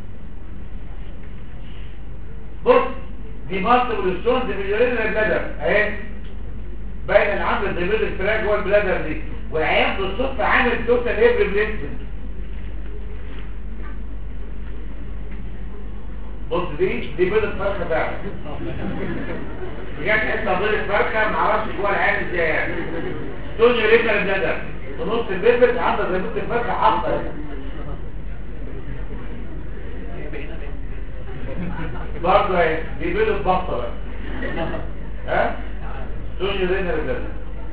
بص دي مصر والستونز باليورينال بلادر اهي باين العمل زي بيض الفراج جوه البلادر دي والعيان بالصدفه عامل توتال هيبر بلينسمنت بص دي دي بيض الفرخه فعلا بجد حته بيض الفرخه معرفش جوه العيان ازاي يعني ستون يورينال بلادر في نص البيبت عامله زي بيض الفرخه حاطه برضه اهي دي بيض البطه بقى ها ستون يورينال بلادر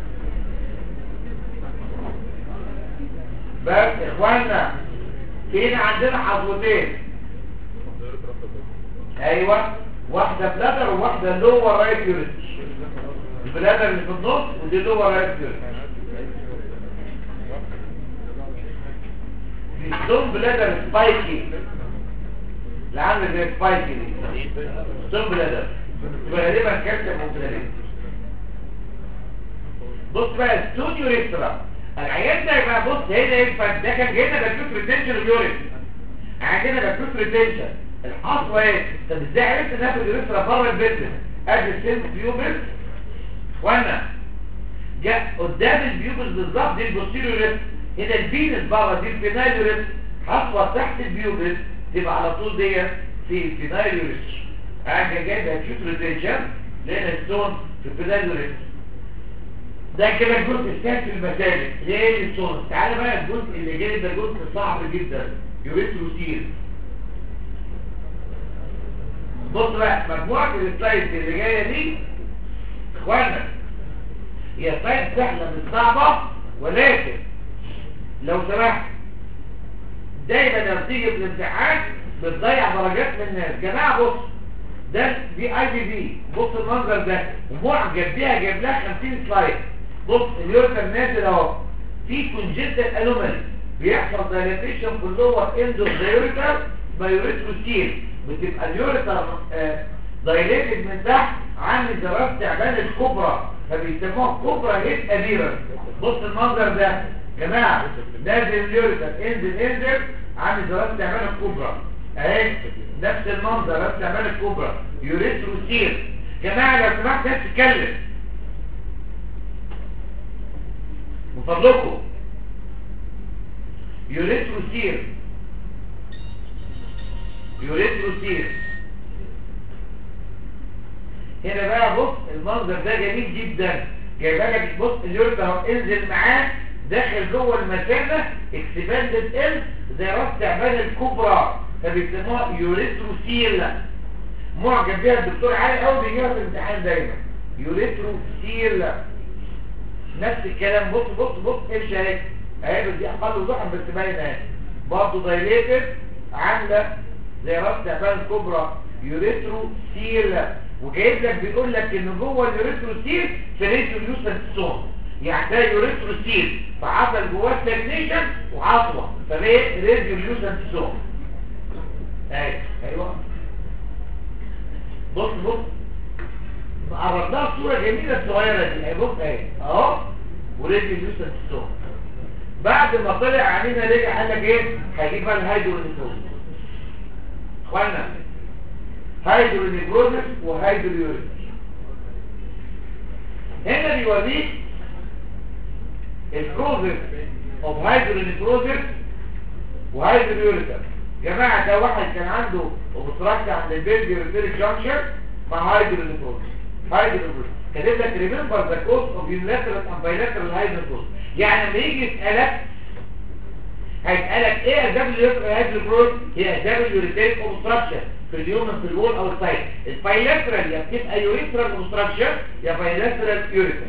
بس اخوانا فينا عندنا حظوتين ايوه واحده بلادر وواحده لور رايت يوريت البلادر اللي في النص ودي لور رايت يوريت دي ستون بلادر سبايكي اللي عامله زي سبايكي دي ستون بلادر يبقى غالبا كالسيوم اوكساليت بص بقى ستون يوريثرا العيان ده يبقى بص هنا ينفع ده كان هنا بكتوت ريتنشن اليورين عندنا بكتوت ريتنشن الحصوه ايه طب ازاي عرفت ناخد اليوريثرا بره البيزنس ادي السيلف فيو بس وانا جاء قدام البيوبس بالظبط دي البوستيريور هنا الفينس بره دي الفينايلوريس حصوة تحت البيوبس تبقى على طول دي في الفينايلوريس حاجه جايبه اكيوت ريتنشن لقينا السون في الفينايلوريس ده كده الجزء الثاني في المسالك ليه السون تعالى بقى الجزء اللي جاي ده جزء صعب جدا يوريتروسير بص بقى مجموعه السلايدز اللي جايه دي اخوانا هي سلايد سهله مش صعبه ولكن لو سمحت دايما لما تيجي في الامتحان بتضيع درجات من الناس جماعه بص ده دي اي بي بي بص المنظر ده ومعجب بيها جايب لها 50 سلايد بص اليورتر نازل اهو في كونجنتال انومالي بيحصل دايليتيشن في اللور اند اوف ذا يورتر بايوريتروسيل بتبقى اليورتر دايليتد من تحت عامل زراف تعبان الكبرى فبيسموها كبرى هيد ابيرا بص المنظر ده جماعه نازل اليورتر انزل انزل عامل زراف تعبان الكبرى اهي نفس المنظر زراف تعبان الكبرى يوريتروسيل جماعه لو سمحت ناس تتكلم من فضلكم يوريتروسيل يوريتروسيل هنا بقى بص المنظر ده جميل جدا جايبه لك بص اليوريتر اهو انزل معاه داخل جوه المثانه اكسباندد ال زي راس تعبان الكبرى فبيسموها يوريتروسيل معجب بيها الدكتور علي قوي بيجيبها في الامتحان دايما يوريتروسيل نفس الكلام بص بص بص امشي اهي اهي بس دي اقل وضوحا بس باينه اهي برضه دايليتد عامله زي راس تعبان الكبرى يوريتروسيل وجايب لك بيقول لك ان جوه اليوريتروسيل في ريديوليوسنت سون يعني ده يوريتروسيل فحصل جواه ستاجنيشن وعصوه فبقى ريديوليوسنت سون ايوه ايوه بص بص عرضناها صوره جميله الصغيره دي اهي بص اهي اهو وريديوليوسنت سون بعد ما طلع علينا رجع قال لك ايه هيجيب بقى الهيدرونيكروز اخوانا هيدرونيكروزس وهيدريوريس هنا بيوريك الكروزس اوف هيدرونيكروزس وهيدريوريس جماعه ده واحد كان عنده اوبستراكشن عند البيلدي ريتيريك جانكشن مع هيدرونيكروزس هيدرونيكروزس كاتب لك ريمبر ذا كوز اوف يونيلاترال اند بايلاترال هيدرونيكروزس يعني لما يجي يسالك هيسالك ايه اسباب الهيدرونيكروزس هي اسباب اليوريتيريك اوبستراكشن في اليومن في الوول او السايد البايلاترال يا بتبقى يوريترال اوبستراكشن يا بايلاترال يوريتر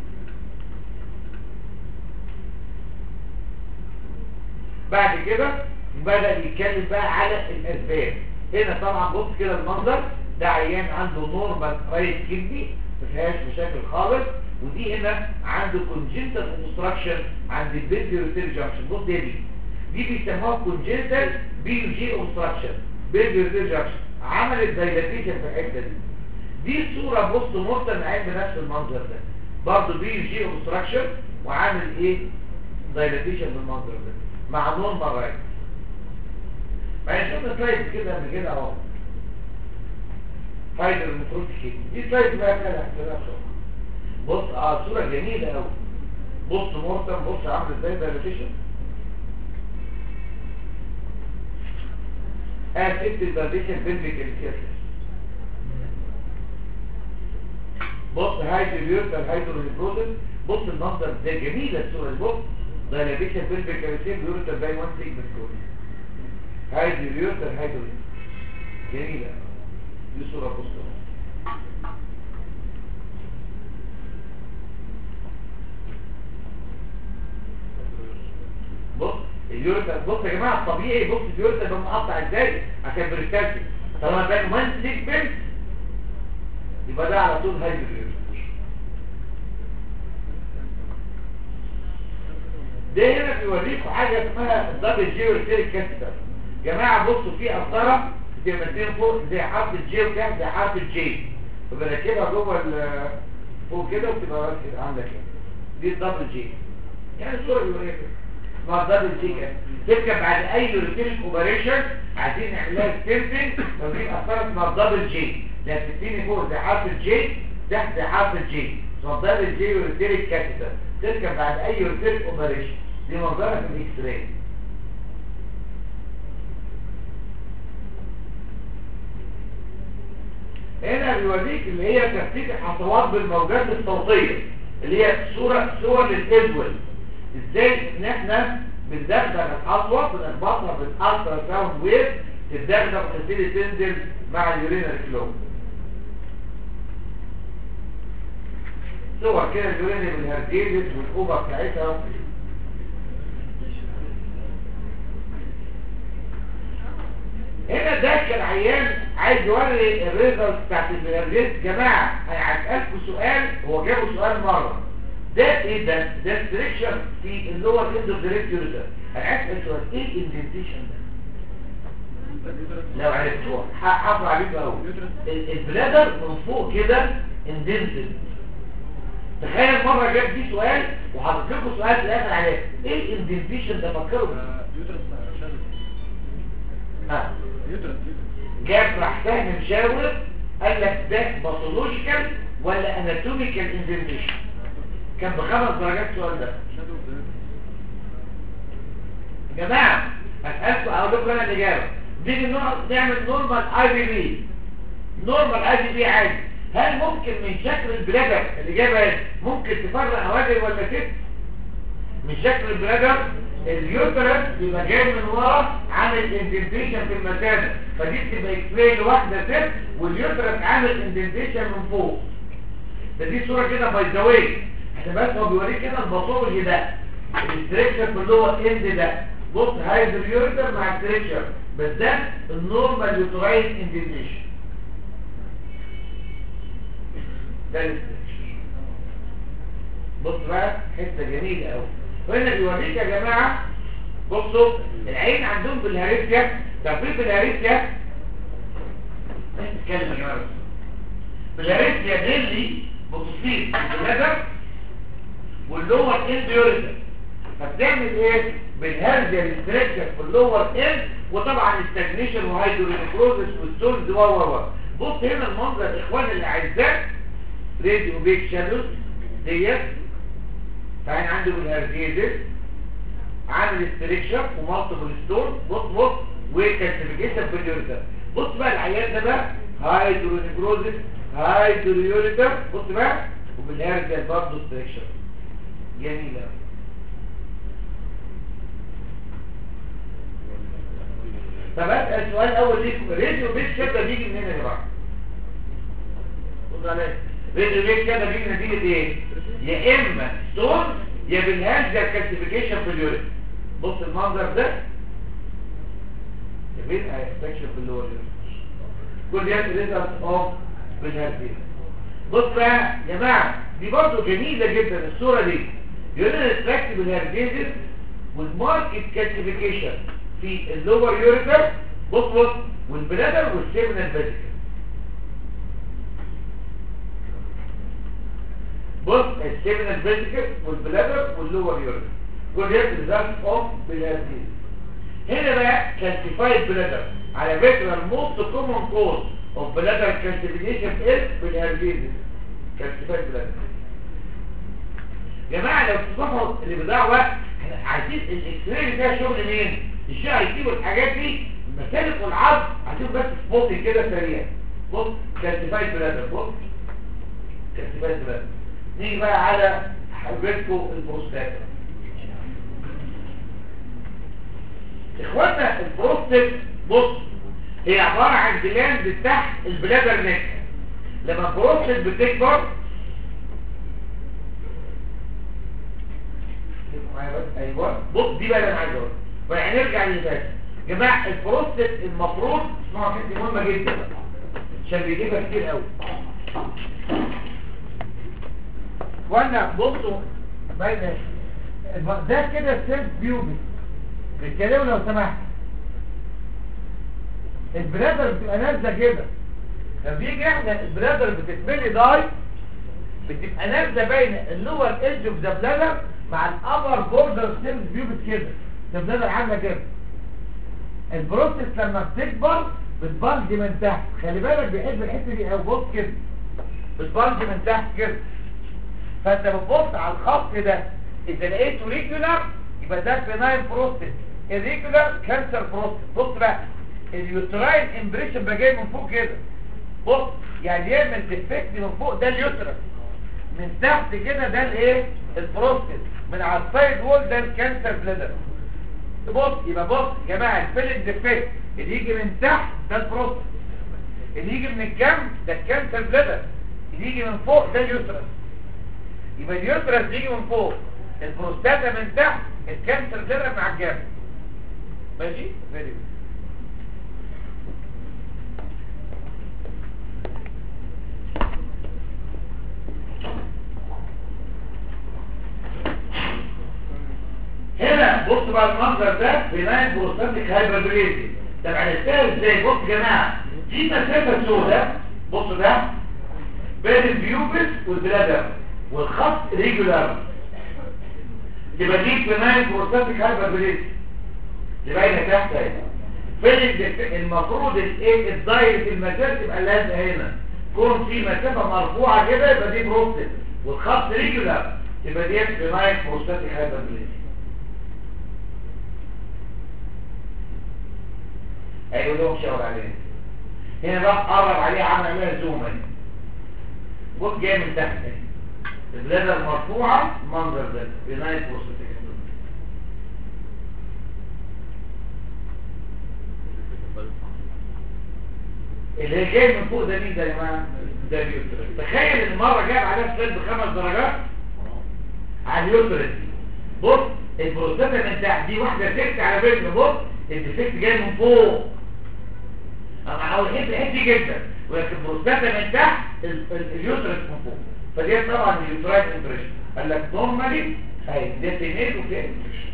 بعد كده بدأ يتكلم بقى على الاسباب هنا طبعا بص كده المنظر ده عيان عنده نورمال رايت كدني ما فيهاش مشاكل خالص ودي هنا عنده كونجنتال اوبستراكشن عند البيت يوريتر جانكشن بص دي دي بيسموها كونجنتال بي يو جي اوبستراكشن بيبي ريجكشن عملت دايلاتيشن في الحته دي دي صوره بص مرتم عين بنفس المنظر ده برضه بي جي اوبستراكشن وعامل ايه دايلاتيشن بالمنظر ده مع نور برايت ما شفنا سلايد كده قبل كده اهو فايدر المفروض كده دي سلايد بقى كده كده بص اه صوره جميله قوي بص مرتم بص عامل ازاي دايلاتيشن اسيبت البابيشن بلفيك الكيرسس بص هايدريورتال هايدروليبروزس بص المنظر ده جميلة الصورة دي بص دايلابيشن بلفيك الكيرسس بيورتال باي وان سيجمنت كوري هايدريورتال هايدروليبروزس جميلة دي صورة بص بص اليورتا بص يا جماعه الطبيعي بص اليورتا ده مقطع ازاي عشان بريكالسي طالما كان وان سيجمنت يبقى ده على طول هايدر ده هنا بيوريكم حاجه اسمها دبل جيورتيريك كاستر جماعه بصوا في قسطره بتبقى مدين فوق زي حرف الجي وتحت زي حرف الجي فبركبها جوه فوق كده وبتبقى عامله كده دي الدبل جي يعني الصوره بيوريكم اسمها دبل تيكت تركب بعد اي يوريتيريك اوبريشن عايزين نعملها ستيمبنج فدي اثرت اسمها دبل جي لا بتديني فوق زي حرف الجي تحت زي حرف الجي نظاره الجي يوريتيريك كاتيتر تركب بعد اي يوريتيريك اوبريشن دي نظاره في الاكس راي هنا بيوريك اللي هي تفتيت الحصوات بالموجات الصوتيه اللي هي صوره صور للازول ازاي ان احنا بندخل الحصوه بنربطها بالالترا ساوند ويف تتدخل وتبتدي تنزل مع اليورينال فلو صور كده اليورينال بالهرجيزس والاوبر بتاعتها هنا ده كان عيان عايز يوري الريزلت بتاعت الهرجيز جماعه انا هسالكم سؤال هو جابوا سؤال مره ده ايه ده ده ستريكشر في اللي هو الاند اوف دايركتور ده انا عايز اسال سؤال ايه الاندنتيشن ده لو عرفتوها حافظوا عليكم قوي البلادر من فوق كده اندنتد تخيل مره جاب دي سؤال وحاطط لكم سؤال في الاخر عليه ايه الاندنتيشن ده فكروا بيه يوترس شادو ها يوترس جاب راح فاهم مشاور قال لك ده باثولوجيكال ولا اناتوميكال اندنتيشن كان بخمس درجات السؤال ده شادو يا جماعه اسالكم اقول لكم انا الاجابه نيجي نقعد نعمل نورمال اي بي بي نورمال اي بي بي عادي هل ممكن من شكل البلادر الاجابه ايه ممكن تفرق هواجر ولا ست من شكل البلادر اليوترس يبقى جاي من ورا عامل اندنتيشن في المكان فدي بتبقى اكسبلاي لواحده ست واليوترس عامل اندنتيشن من فوق ده دي صوره كده باي ذا واي احنا بس هو بيوريك كده الباثولوجي ده الاستركشر في اللي هو اند ده بص هايد اليوريتر مع الستركشر بس ده النورمال يوتراين اندنتيشن ده الاستركشر بص بقى حته جميله قوي وهنا بيوريك يا جماعه بصوا العين عندهم بالهاريسيا تفريط بالهاريسيا نتكلم يا جماعه بس. بالهاريسيا ديلي بتصيب البلادر واللور اند يوريتر فبتعمل ايه بالهرجه الاستركشر في اللور اند وطبعا الستاجنيشن وهيدرونيكروزس والستونز و و و بص هنا المنظر الاخوان الاعزاء راديو بيك شادوز ديت فاحنا عنده بالهرجيزس عامل استركشر ومالتيبل ستون بص بص وكالسيفيكيشن في اليوريتر بص بقى العيان ده بقى هيدرونيكروزس هيدريوريتر بص بقى وبالهرجه برضه استركشر جميله أوي. طب اسال سؤال اول ليكم راديو بيت كده بيجي منين يا جماعه بص عليا راديو بيت كده بيجي نتيجه ايه يا اما ستون يا بالهاجر كالسيفيكيشن في اليورين بص المنظر ده يبين هيستكشف اللور كل ده ريزلت اوف بالهاجر بص بقى يا جماعه دي برضه جميله جدا الصوره دي يورين استراكت بالهاجر والماركت كالسيفيكيشن في اللور يوريتر بص بص والبلادر والسيمنال فيزيكال بص السيمنال فيزيكال والبلادر واللور يوريتر كل ده ريزلت اوف بلادر هنا بقى كالسيفايد بلادر على فكره الموست كومن كوز اوف بلادر كالسيفيكيشن از بالهرجيزس كالسيفايد بلادر جماعه لو تصحوا اللي بيضيع وقت احنا عايزين الاكس راي فيها شغل مين الشيء هيجيبوا الحاجات دي المسالك والعظم عايزين بس سبوتنج كده سريع بص كالسيفايد بلادر بص كالسيفايد بلادر نيجي بقى على حبيبكم البروستاتا اخوانا البروستات بص هي عبارة عن جلاند تحت البلادر نك لما البروستات بتكبر معايا بس ايوه بص دي بقى اللي انا عايز اقولها وهنرجع للي فات جماعه البروستات المفروض اسمعوا كلمه مهمه جدا عشان بيجيبها كتير قوي وانا بصوا بين الب- ده كده سيلف بيوبي بيتكلموا لو سمحت البلادر بتبقى نازله كده لما بيجي احنا البلادر بتتملي داي بتبقى نازله بين اللور ايدج اوف ذا بلادر مع الابر بوردر سيلز بيوبت كده ذا بلادر عامله كده البروستات لما بتكبر بتبلج من تحت خلي بالك بيحب الحته دي او بص كده بتبلج من تحت كده فانت بتبص على الخط ده اذا لقيته ريجولار يبقى ده بناين بروستات الريجولار كانسر بروستات بص بقى اليوتراين امبريشن بقى جاي من فوق كده بص يعني يعمل ديفكت من فوق ده اليوترس من تحت كده ده الايه البروستات من على السايد وول ده الكانسر بلادر بص يبقى بص يا جماعه الفيلنج ديفكت اللي يجي من تحت ده البروستات اللي يجي من الجنب ده الكانسر بلادر اللي يجي من فوق ده اليوترس يبقى اليوترس يجي من فوق البروستاتا من تحت الكانسر بلادر مع الجنب ماشي فيري هنا بص بقى المنظر ده بناء بروستاتيك هايبربريزي طب عرفتها ازاي بص يا جماعه في مسافه سوداء بص ده بين البيوبس والبلادر والخط ريجولار يبقى دي بناء بروستاتيك هايبربريزي اللي باينه تحت اهي فين الدف- المفروض الايه الدايركت المسافه تبقى لازقه هنا كون في مسافه مرفوعه كده يبقى دي بروستات والخط ريجولار يبقى دي بناء بروستاتيك هايبربريزي ايوه لهم شاور عليه هنا بقى قرب عليه عمل عليها زوم اهي بص جاي من تحت اهي البلادر مرفوعه المنظر ده بنايت بروستاتيك اللي هي جاي من فوق ده مين ده يا جماعه ده اليوترس تخيل ان مره جاب عليها سلايد بخمس درجات على اليوترس بص البروستاتا من تحت دي واحده تكت على فكره بص الديفكت جاي من فوق انا عاوز حته حته جدا ولكن البروستاتا من تحت ال- ال- اليوترس من فوق فدي طبعا اليوترايت امبريشن قال لك نورمالي اهي ده تنيل وفيها امبريشن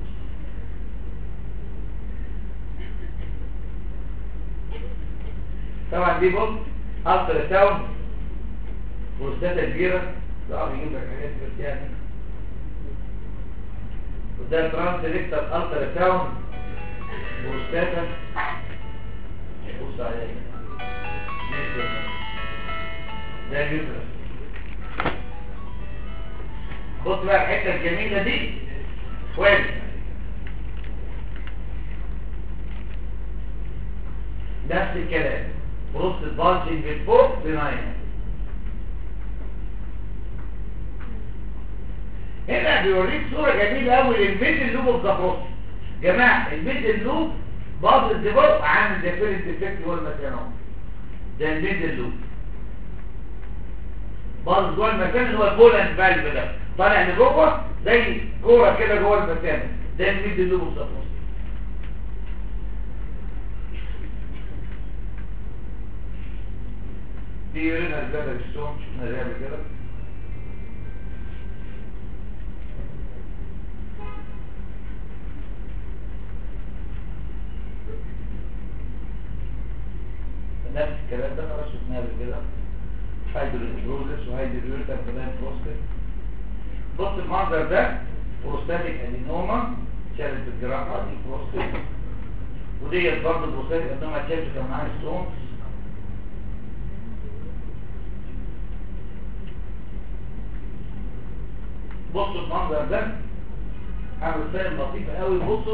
طبعا دي بص الترا ساوند بروستاتا كبيره ده بيجيب لك حاجات بس يعني وده ترانس ريكتال الترا ساوند بروستاتا بص عليه ده اليوترس بص بقى الحته الجميله دي كويس نفس الكلام بروست بانشنج فوق بناين هنا بيوريك صورة جميلة قوي للميدل لوب اوف ذا بروست جماعة الميدل لوب بعض الدبار عامل زي فيلم ديفكت هو المكان اهو ده الميدل لوب بعض جوه المكان اللي هو البولند فالف ده طالع لجوه زي كوره كده جوه المكان ده الميدل لوب اوف ذا بروست دي يورينا البلد الستون شفنا ده قبل كده نفس الكلام ده خلاص شفناه قبل كده هايدروجلوزس وهايدروجلوزس كمان بروستات بص المنظر ده بروستاتيك ادينوما شالت الجراحه دي بروستات وديت برضه بروستاتيك ادينوما شالت كان معاها ستونز بصوا المنظر ده عامل سالم لطيفة قوي بصوا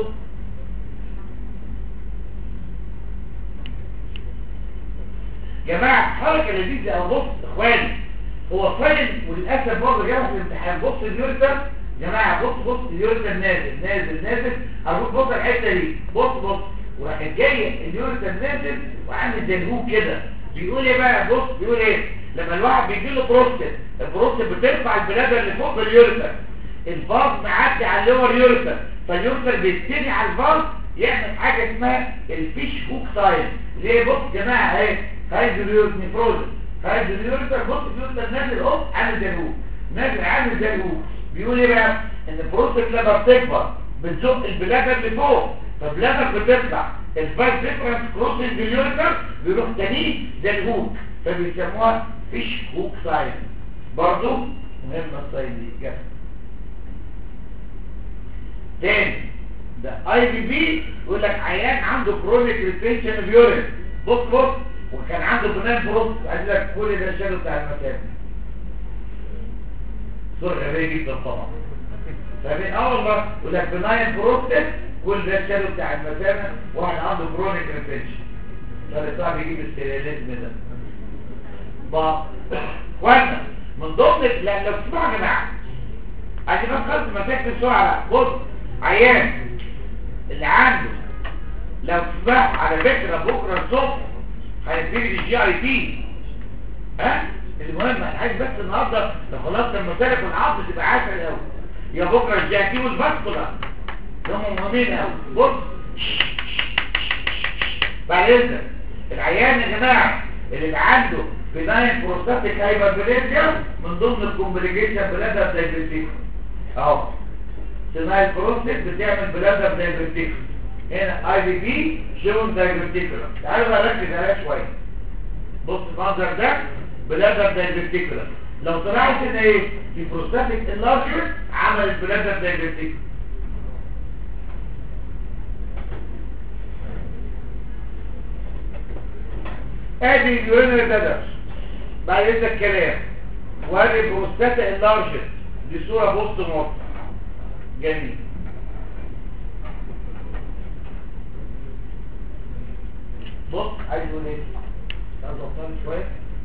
جماعة حركة لذيذة او بص اخواني هو فاهم وللأسف برضه جابها في الامتحان بص اليوريتر جماعة بص بص اليوريتر نازل نازل نازل هنقول بص الحتة دي بص بص وراحت جاية اليوريتر نازل وعامل زي الهوك كده بيقول ايه بقى بص بيقول ايه لما الواحد بيجي له بروستات البروستات بترفع البلادر اللي فوق باليوريتر الفاز معدي على اللور يوريتر فاليوريتر بيبتدي على الفاز يعمل حاجة اسمها الفيش هوك ساين ليه بص يا جماعة اهي هايدرويورت نيفروزن هايدرويورتر بص اليوريتر نازل اهو عامل زي الهوك نازل عامل زي الهوك بيقول ايه بقى ان البروستات لما بتكبر بتزق البلادر لفوق فالبلادر بتطلع الفاز ديفرنس كروسنج اليوريتر بيروح تاني زي الهوك فبيسموها فيش هوك ساين برضو مهمة الساين دي جدا تاني ده اي بي بي يقول لك عيان عنده كرونيك ريتنشن اوف يورين بص بص وكان عنده بنان بروست قال لك كل ده الشادو بتاع المكان صورة غبية جدا طبعا فاهمين اه والله يقول لك بناين بروستات كل ده الشادو بتاع المثانة واحد عنده كرونيك ريتنشن فالصعب يجيب السيرياليزم ده بقى وانا من ضمن لا لو تسمعوا يا جماعه عشان بس خلص مساكن بسرعه بص عيان اللي عنده لو تسمع على فكره بكره الصبح هيبتدي الجي اي تي ها المهم انا عايز بس النهارده لو خلصت المسالك والعظم تبقى عارفه الاول يا بكره الجي اي تي والفاسكولار هم مهمين قوي بص بعد اذنك العيان يا جماعه اللي بقى عنده بناين بروستاتيك هايبربليزيا من ضمن الكومبليكيشن بلادر دايبرتيك اهو سماع البروستات بتعمل بلادر دايبرتيك هنا اي بي بي شون دايبرتيكولا تعالوا بقى ركز عليها شويه بص المنظر ده بلادر دايبرتيكولا لو طلعت ان ايه في بروستاتيك انلارجمنت عملت بلادر دايبرتيكولا ادي اليورينري دادر بعد اذا الكلام وادي بروستاتا انلارجت دي صورة بوست مورت جميل بص عايز يقول ايه عايز اوصل شويه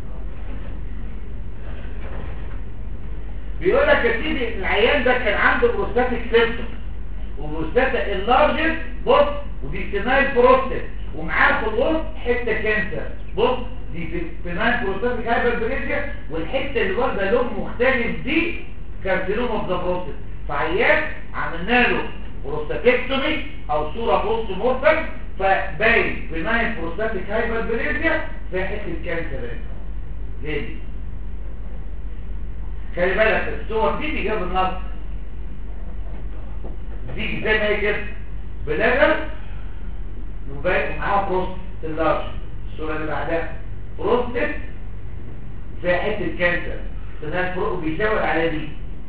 بيقول لك يا سيدي العيان ده كان عنده بروستاتيك سيمبتوم وبروستاتا انلارجت بص ودي سينايل بروستات ومعاه في الوسط حته كانسر بص دي في فينايل بروستاتيك هايبربريزيا والحته اللي واخده لون مختلف دي كارسينوما اوف ذا بروستات فعيان عملنا له بروستاتكتومي او صوره بوست مورتم فباين فينايل بروستاتيك هايبربريزيا في حته كانسر ليه دي خلي بالك الصور دي بيجاب النص دي زي ما هي كده بلادر وباقي معاها بروست اللارج الصورة اللي بعدها بروستت زي حتة كانسر فده الفروق بيشاور على دي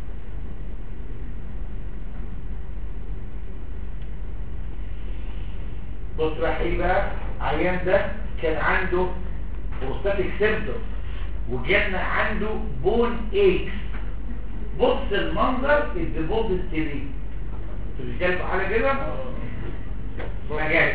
بص بقى ايه بقى عيان ده كان عنده بروستاتيك سيمتوم وجالنا عنده بون ايكس بص المنظر الديبوزيت دي انتوا مش جالكوا حاجه كده ما جاتش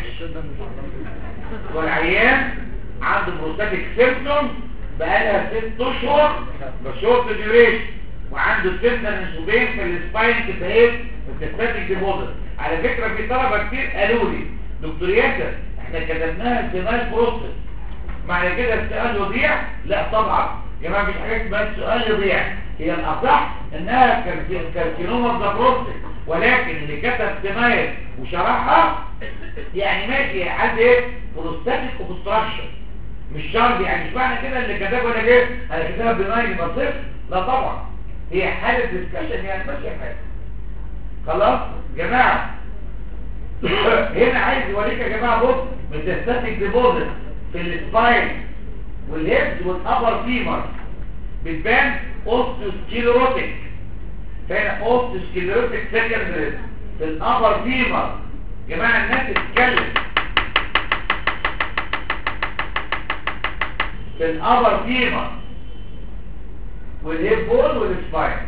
والعيان عنده بروستاتيك سيمبتوم بقالها ست اشهر بشورت ديوريشن وعنده سيمبتوم انسوبين في السباين تبقى التستاتيك ديبوزيت على فكره في طلبه كتير قالوا لي دكتور ياسر احنا كتبناها سينال بروستات معنى كده السؤال يضيع لا طبعا يا جماعه مش حاجه اسمها السؤال يضيع هي الاصح انها كارسي- كارسينوما ذا بروستات ولكن اللي كتب سمايل وشرحها يعني ماشي حد ايه بروستاتيك اوبستراكشن مش شرط يعني مش معنى كده اللي كتبه انا جه انا كتبها بناين يبقى صفر لا طبعا هي حاله ديسكشن يعني ماشي حاجه خلاص جماعه هنا عايز يوريك يا جماعه بص ميتاستاتيك ديبوزيت في السباين والهيبس والابر فيمر بتبان اوستوسكليروتيك فهنا اوستوسكليروتيك سكندري في الابر فيمر جماعه الناس تتكلم في الابر فيمر والهيب بول والسباين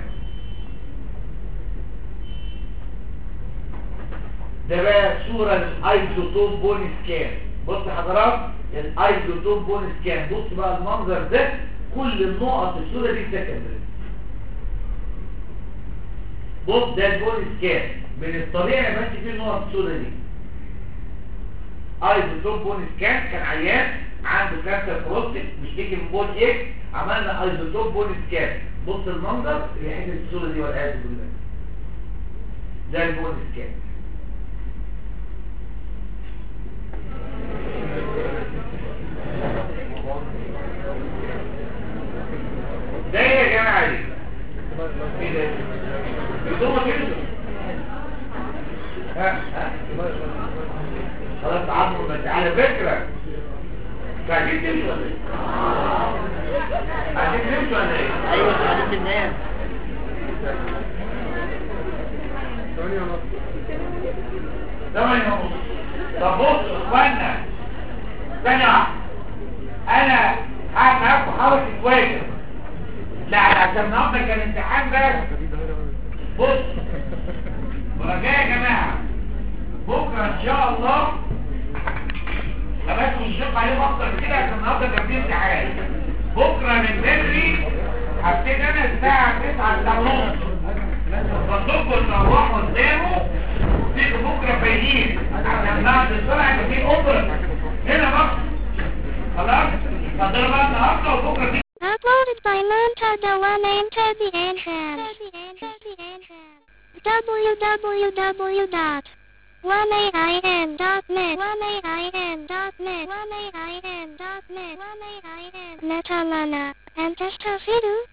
ده بقى صورة الايزوتوب بون سكان بص حضرات الايزوتوب بون سكان بص بقى المنظر ده كل النقط في الصورة دي سكندري بص ده البون سكان من الطبيعي ماشي فيه النقط في الصورة دي ايزوتوب بون سكان كان عيان عنده كانسر بروستيك مش تيجي من بون اكس عملنا ايزوتوب بون سكان بص المنظر اللي حته الصورة دي والعياذ بالله ده البون سكان ده ايه يا جماعه دي ايه ده يدوم كده ها ها خلاص عمرو بس على فكره عايزين تمشوا ولا ايه عايزين تمشوا ولا ايه ايوه سعادة الناس ثمانية ونص طب بصوا اخوانا ثانية واحدة انا هعمل معاكم حركة واجب لا عشان النهارده كان امتحان بس بص ورجاء يا جماعه بكره ان شاء الله بس مش هنشق عليهم اكتر من كده عشان النهارده كان في امتحان بكره من بدري هبتدي انا الساعه 9 الساعه ونص فالدكتور تروحوا قدامه تيجوا بكره فايقين عشان بعد السرعه يبقى في اوبرا هنا بقى خلاص فضل بقى النهارده وبكره في Uploaded by Montada One and Tabby Enhance. www.1ain.net 1ain.net 1ain.net 1ain Metalana and Testafidu